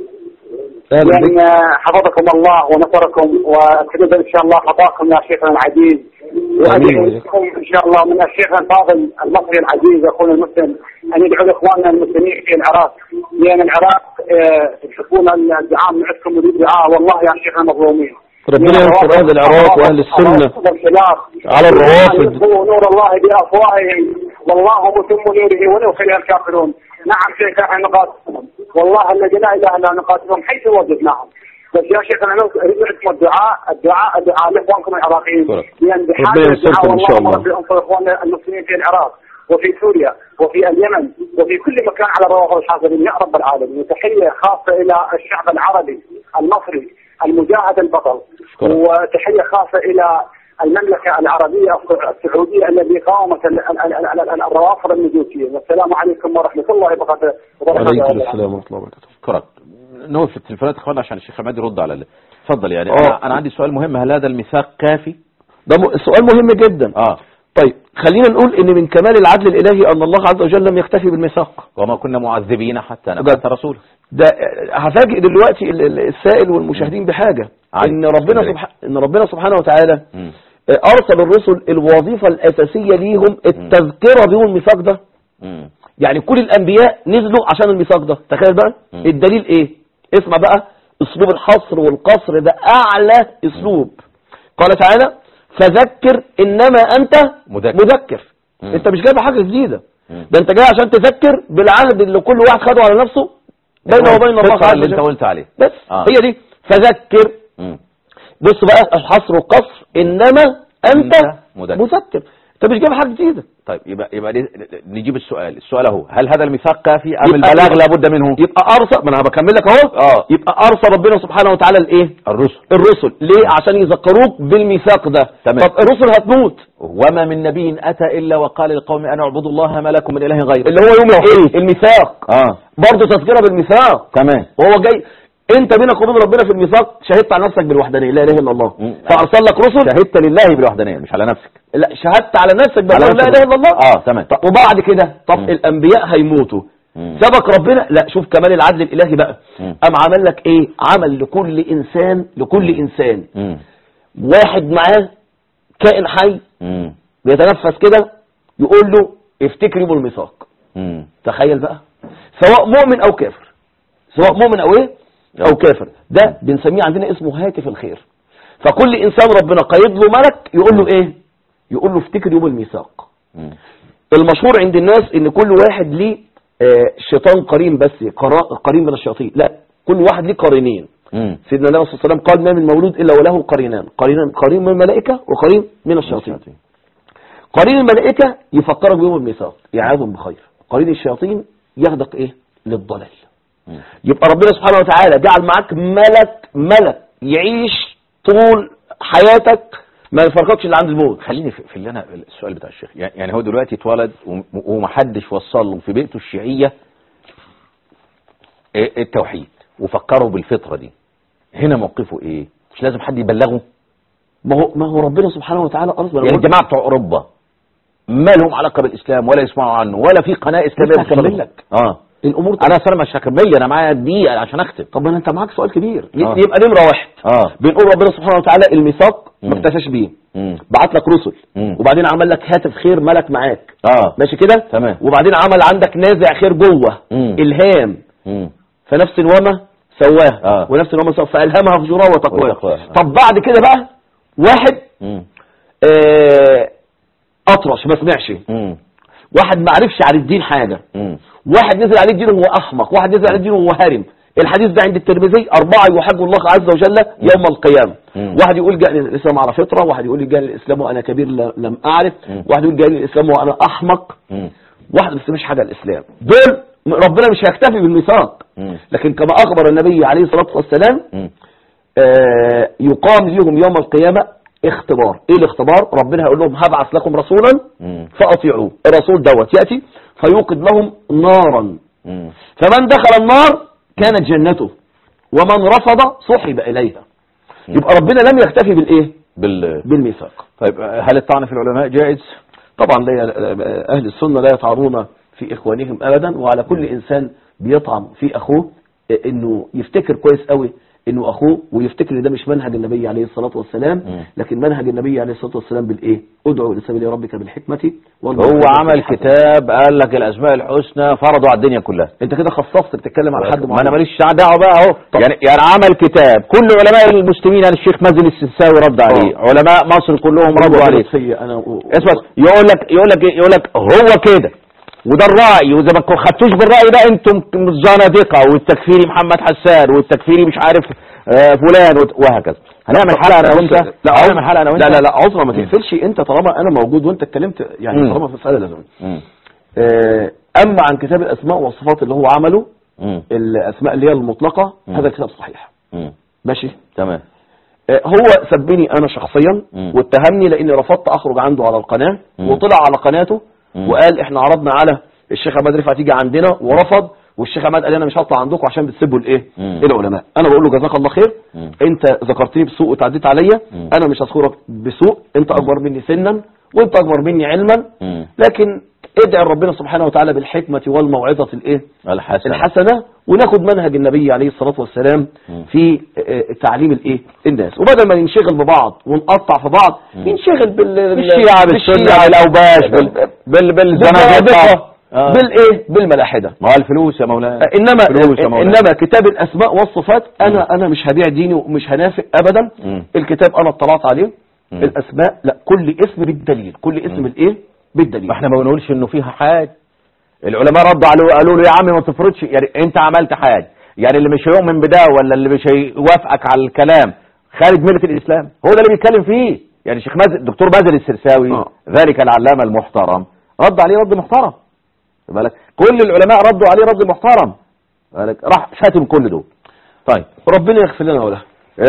اهلا بك لان حفظكم الله ونصركم وتجد ان شاء الله خطاكم يا شيخنا العزيز آمين. وادعوكم ان شاء الله من الشيخ الفاضل المصري العزيز اخونا المسلم ان يدعو لاخواننا المسلمين في العراق لان العراق آه، تشوفون الدعاء من عندكم يريد دعاء والله يا شيخنا مظلومين ربنا ينصر اهل العراق واهل السنه والخلاف على الروافد. يطفئوا نور الله بافواههم والله متم نوره ولو كره الكافرون نعم شيخ احنا نقاتلهم والله الذي لا اله الا هو نقاتلهم حيث وجدناهم بس يا شيخ انا لو اريد منكم الدعاء الدعاء الدعاء لاخوانكم العراقيين لان بحاجه ربنا ينصركم إن شاء اللهم الله. رب انصر اخواننا المسلمين في العراق وفي سوريا وفي اليمن وفي كل مكان على الروافد الحاضرين يا رب العالمين تحيه خاصه الى الشعب العربي المصري المجاهد البطل وتحيه خاصه الى المملكه العربيه السعوديه التي قاومت ال- ال- ال- ال- ال- الروافض المجوسيه والسلام عليكم ورحمه الله وبركاته وعليكم وبركاته السلام ورحمه الله وبركاته اشكرك نوقف التليفونات يا اخوانا عشان الشيخ عماد يرد على ال- اتفضل يعني آه. انا, أنا عندي سؤال مهم هل هذا الميثاق كافي ده م- سؤال مهم جدا اه طيب خلينا نقول ان من كمال العدل الالهي ان الله عز وجل لم يكتفي بالميثاق وما كنا معذبين حتى ده- نبعث رسولا ده هفاجئ دلوقتي ال- ال- السائل والمشاهدين بحاجه عادي. ان ربنا اتفضل. سبحانه ان ربنا سبحانه وتعالى مم. ارسل الرسل الوظيفه الاساسيه ليهم التذكره بهم الميثاق ده مم. يعني كل الانبياء نزلوا عشان الميثاق ده تخيل بقى مم. الدليل ايه اسمع بقى اسلوب الحصر والقصر ده اعلى اسلوب قال تعالى فذكر انما انت مذكر. مذكر مم. انت مش جايب حاجه جديده مم. ده انت جاي عشان تذكر بالعهد اللي كل واحد خده على نفسه بينه وبين الله الفكرة عز اللي انت وجل قلت عليه بس آه. هي دي فذكر مم. بص بقى الحصر والقصر انما انت أنت مذكر. مذكر انت مش جايب حاجه جديده طيب يبقى يبقى دي- نجيب السؤال السؤال اهو هل هذا الميثاق كافي ام يبقى- البلاغ لابد منه يبقى ارسل ما انا بكمل لك اهو اه يبقى ارسل ربنا سبحانه وتعالى الايه الرسل الرسل ليه عشان يذكروك بالميثاق ده تمام. طب الرسل هتموت وما من نبي اتى الا وقال للقوم ان اعبدوا الله ما لكم من اله غيره اللي هو يوم الايه الميثاق اه برضه تذكره بالميثاق تمام وهو جاي انت بينك وبين ربنا في الميثاق شهدت على نفسك بالوحدانيه لا اله الا الله مم. فارسل لك رسل شهدت لله بالوحدانيه مش على نفسك لا شهدت على نفسك على بقول لا نفسك. اله الا الله اه تمام طب وبعد كده طب مم. الانبياء هيموتوا مم. سبق ربنا لا شوف كمال العدل الالهي بقى مم. قام عمل لك ايه عمل لكل انسان لكل انسان مم. واحد معاه كائن حي مم. بيتنفس كده يقول له افتكري بالميثاق مم. تخيل بقى سواء مؤمن او كافر سواء مؤمن او ايه او كافر ده بنسميه عندنا اسمه هاتف الخير فكل انسان ربنا قيد له ملك يقول له ايه يقول له افتكر يوم الميثاق مم. المشهور عند الناس ان كل واحد ليه آه، شيطان قرين بس قرا- قرين من الشياطين لا كل واحد ليه قرينين مم. سيدنا النبي صلى الله عليه وسلم قال ما من مولود الا وله قرينان قرينان قرين من الملائكه وقرين من الشياطين قرين الملائكه يفكرك بيوم الميثاق يعاذهم بخير قرين الشياطين ياخدك ايه للضلال مم. يبقى ربنا سبحانه وتعالى جعل معاك ملك ملك يعيش طول حياتك ما يفرقكش اللي عند الموت خليني في, في اللي انا السؤال بتاع الشيخ يعني يعني هو دلوقتي اتولد وم- ومحدش وصل له في بيئته الشيعيه إيه التوحيد وفكروا بالفطره دي هنا موقفه ايه مش لازم حد يبلغه ما هو ما هو ربنا سبحانه وتعالى ارسل يعني الجماعه بتوع اوروبا ما لهم علاقه بالاسلام ولا يسمعوا عنه ولا في قناه اسلاميه لسه هكمل بتوصلهم. لك. اه الامور انا اصلا مش هكمل انا معايا دقيقه عشان اختم طب ما انت معاك سؤال كبير ي- آه. يبقى نمره واحد اه بنقول ربنا سبحانه وتعالى الميثاق مم. ما اكتفاش بيه مم. بعت لك رسل مم. وبعدين عمل لك هاتف خير ملك معاك اه ماشي كده تمام. وبعدين عمل عندك نازع خير جوه مم. الهام مم. فنفس وما سواها آه. ونفس وما سواها فالهمها فجورها وتقواها وتقواها. طب بعد كده بقى واحد مم. آه اطرش ما سمعش مم. واحد ما عرفش عن الدين حاجه مم. واحد نزل عليه الدين وهو احمق واحد نزل عليه الدين وهو هارم الحديث ده عند الترمذي أربعة يحب الله عز وجل يوم القيامة مم. واحد يقول جاء الإسلام على فطرة واحد يقول جاء الإسلام وأنا كبير ل- لم أعرف مم. واحد يقول جاء الإسلام وأنا أحمق مم. واحد بس مش حاجة الإسلام دول ربنا مش هيكتفي بالميثاق مم. لكن كما أخبر النبي عليه الصلاة والسلام مم. آه، يقام ليهم يوم القيامة اختبار ايه الاختبار ربنا هيقول لهم هبعث لكم رسولا مم. فاطيعوه الرسول دوت يأتي فيوقد لهم نارا مم. فمن دخل النار كانت جنته ومن رفض سحب إليها يبقى ربنا لم يكتفي بالايه بال... بالميثاق طيب هل الطعن في العلماء جائز طبعا لا أهل السنة لا يطعنون في إخوانهم أبدا وعلى كل إنسان بيطعن في أخوه إنه يفتكر كويس قوي إنه أخوه ويفتكر إن ده مش منهج النبي عليه الصلاة والسلام لكن منهج النبي عليه الصلاة والسلام بالإيه ادعو إلى سبيل ربك بالحكمة والموعظة هو عمل الحسنة. كتاب قال لك الاسماء الحسنى فرضوا على الدنيا كلها أنت كده خصصت بتتكلم على حد ما انا معين ماليش دعوه بقى اهو يعني يعني عمل كتاب كل علماء المسلمين يعني الشيخ مازن السنساوي رد عليه علماء مصر كلهم ردوا عليه فيا أنا و- اسمع يقول لك يقول لك إيه؟ يقول لك هو كده وده الرأي وإذا ما كو- خدتوش بالرأي ده انتم زنادقة والتكفيري محمد حسان والتكفيري مش عارف آه، فلان وت- وهكذا هنعمل حلقة انا وانت لا هنعمل حلقة انا وانت لا لا لا عذرا ما تقفلش انت طالما انا موجود وانت اتكلمت يعني مم. طالما في مسألة لازم مم. آه، اما عن كتاب الاسماء والصفات اللي هو عمله مم. الاسماء اللي هي المطلقة مم. هذا الكتاب صحيح مم. ماشي تمام آه، هو سبني انا شخصيا مم. واتهمني لاني رفضت اخرج عنده على القناة مم. وطلع على قناته مم. وقال احنا عرضنا على الشيخ عماد رفعت يجي عندنا ورفض والشيخ عماد قال انا مش هطلع عندكم عشان بتسبوا الايه مم. العلماء انا بقول له جزاك الله خير مم. انت ذكرتني بسوء وتعديت عليا مم. انا مش هذكرك بسوء انت اكبر مني سنا وانت اكبر مني علما مم. لكن ادعي ربنا سبحانه وتعالى بالحكمة والموعظة الايه الحسن الحسنة وناخد منهج النبي عليه الصلاة والسلام مم. في آه، تعليم الايه الناس وبدل ما ننشغل ببعض ونقطع في بعض ننشغل بال بالشيعة بالسنة بالاوباش بال بال بالزنادقة بالزنادقة آه. بالايه بالملاحدة ما هو الفلوس يا مولانا انما فلوس يا مولانا انما كتاب الاسماء والصفات انا انا مش هبيع ديني ومش هنافق ابدا مم. الكتاب انا اطلعت عليه مم. الاسماء لا كل اسم بالدليل كل اسم الايه بالدليل ما احنا ما بنقولش انه فيها حاجة العلماء ردوا عليه قالوا له يا عم ما تفرضش يعني انت عملت حاجة يعني اللي مش هيؤمن بده ولا اللي مش هيوافقك على الكلام خارج ملة الاسلام هو ده اللي بيتكلم فيه يعني شيخ مازن الدكتور مازن السرساوي آه. ذلك العلامة المحترم رد عليه رد محترم خد بالك كل العلماء ردوا عليه رد محترم خد بالك راح شاتم كل دول طيب ربنا يغفر لنا وله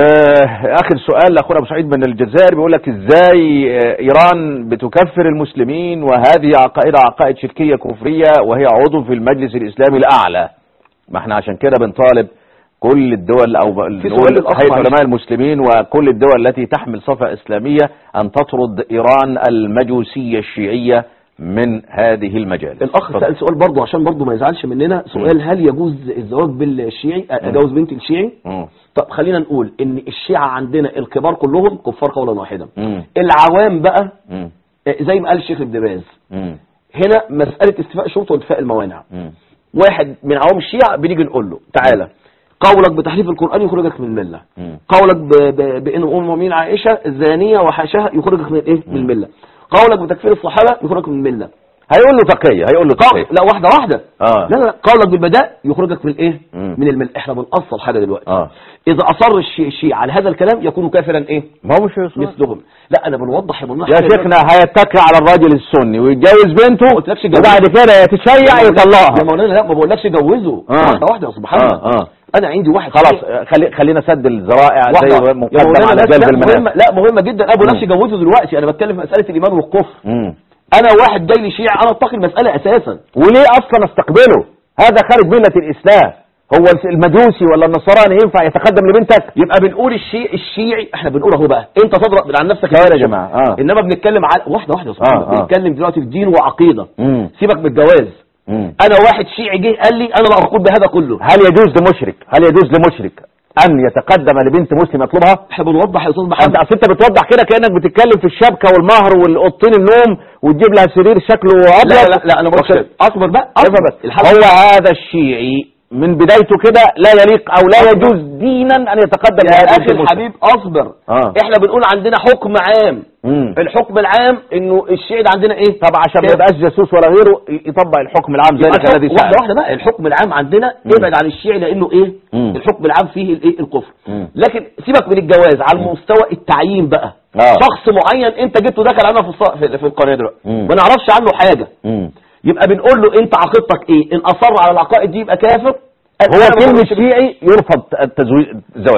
آه، اخر سؤال لاخونا ابو سعيد من الجزائر بيقول لك ازاي آه، ايران بتكفر المسلمين وهذه عقائد عقائد شركيه كفريه وهي عضو في المجلس الاسلامي الاعلى ما احنا عشان كده بنطالب كل الدول او في نقول سؤال للأخ هيئه معلش. علماء المسلمين وكل الدول التي تحمل صفه اسلاميه ان تطرد ايران المجوسيه الشيعيه من هذه المجالس الاخ اتفضل. سأل سؤال برضه عشان برضه ما يزعلش مننا سؤال هل يجوز الزواج بالشيعي اجوز بنت الشيعي مم. طب خلينا نقول ان الشيعة عندنا الكبار كلهم كفار قولا واحدا مم. العوام بقى مم. آه، زي ما قال الشيخ ابن باز مم. هنا مسألة استيفاء الشروط وانتفاء الموانع مم. واحد من عوام الشيعة بنيجي نقول له تعالى قولك بتحريف القرآن يخرجك من الملة مم. قولك ب- ب- بأن أم المؤمنين عائشة الزانية وحاشاها يخرجك من الايه من الملة قولك بتكفير الصحابة يخرجك من الملة هيقول له تقيه هيقول له قول تقيه لا واحدة واحدة اه لا لا قولك بالبداء يخرجك من الايه مم. من الملة احنا بنأصل حاجة دلوقتي اه اذا اصر الشيء الشيء على هذا الكلام يكون كافرا ايه ما هو مش هيصير. مثلهم لا انا بنوضح يا مولانا يا حاجة شيخنا هيتكي على الراجل السني ويتجوز بنته قلتلكش جوزه. وبعد كده يتشيع يا يطلقها مولانا لا ما بقولكش جوزه آه. واحدة واحدة يا سبحان الله اه اه انا عندي واحد خلاص آه، خلي خلينا سد الذرائع واحدة زي يا مقدم مولانا على لا جلب لا مهمة المنافع لا مهمة جدا انا بقولكش مم. جوزه دلوقتي انا بتكلم في مسألة الايمان والكفر مم. انا واحد جاي لي شيعي انا اتقي المسألة اساسا وليه اصلا استقبله هذا خارج مله الاسلام هو المجوسي ولا النصراني ينفع يتقدم لبنتك يبقى بنقول الشيء الشيعي احنا بنقول اهو بقى انت تضرب عن نفسك لا يا الشيعي. جماعة، آه. انما بنتكلم على واحده واحده يا سبحان آه، الله آه. بنتكلم دلوقتي في دين وعقيده مم. سيبك من الجواز مم. انا واحد شيعي جه قال لي انا لا اقول بهذا كله هل يجوز لمشرك هل يجوز لمشرك ان يتقدم لبنت مسلم يطلبها احنا بنوضح يا استاذ انت محمد اصل انت بتوضح كده كانك بتتكلم في الشبكه والمهر والاوضتين النوم وتجيب لها سرير شكله ابيض لا لا لا انا بقول وكده. اصبر بقى اصبر اصبر بس الحمد هو لله. هذا الشيعي من بدايته كده لا يليق او لا يجوز دينا ان يتقدم يا لهذا اخي المسلم. الحبيب اصبر اه احنا بنقول عندنا حكم عام مم. الحكم العام انه الشيعي ده عندنا ايه طب عشان ما يبقاش جاسوس ولا غيره يطبق الحكم العام يبقى ذلك الحكم- الذي واحده سأل واحده بقى الحكم العام عندنا مم. ابعد عن الشيعي لانه ايه مم. الحكم العام فيه الايه الكفر مم. لكن سيبك من الجواز على مستوى التعيين بقى آه. شخص معين انت جبته دخل علينا في الص- في- في القناه دلوقتي مم. ما نعرفش عنه حاجه مم. يبقى بنقول له انت عقيدتك ايه ان اصر على العقائد دي يبقى كافر هو أنا ما كلمة بقولش- شيعي يرفض التزويج زواجه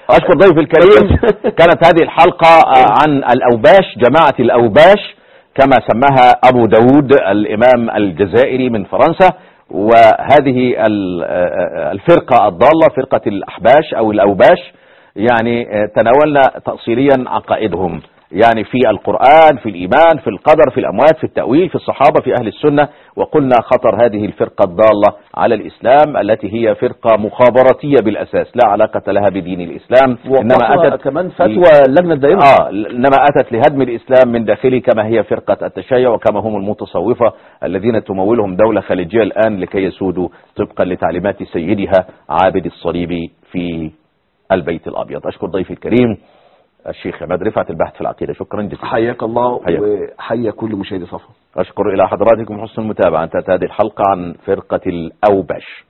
أشكر ضيف الكريم كانت هذه الحلقة آه، عن الأوباش جماعة الأوباش كما سماها أبو داود الإمام الجزائري من فرنسا وهذه ال- آه، الفرقة الضالة فرقة الأحباش أو الأوباش يعني آه، تناولنا تأصيليا عقائدهم يعني في القرآن في الإيمان في القدر في الأموات في التأويل في الصحابة في أهل السنة وقلنا خطر هذه الفرقة الضالة على الإسلام التي هي فرقة مخابراتية بالأساس لا علاقة لها بدين الإسلام إنما وقفها أتت كمان فتوى اللجنة الدائمة آه إنما أتت لهدم الإسلام من داخله كما هي فرقة التشيع وكما هم المتصوفة الذين تمولهم دولة خليجية الآن لكي يسودوا طبقا لتعليمات سيدها عابد الصليب في البيت الأبيض أشكر ضيفي الكريم الشيخ عماد رفعت البحث في العقيدة شكرا جزيلا حياك الله حياك. وحيا كل مشاهدي صفا أشكر إلى حضراتكم حسن المتابعة انتهت هذه الحلقة عن فرقة الأوبش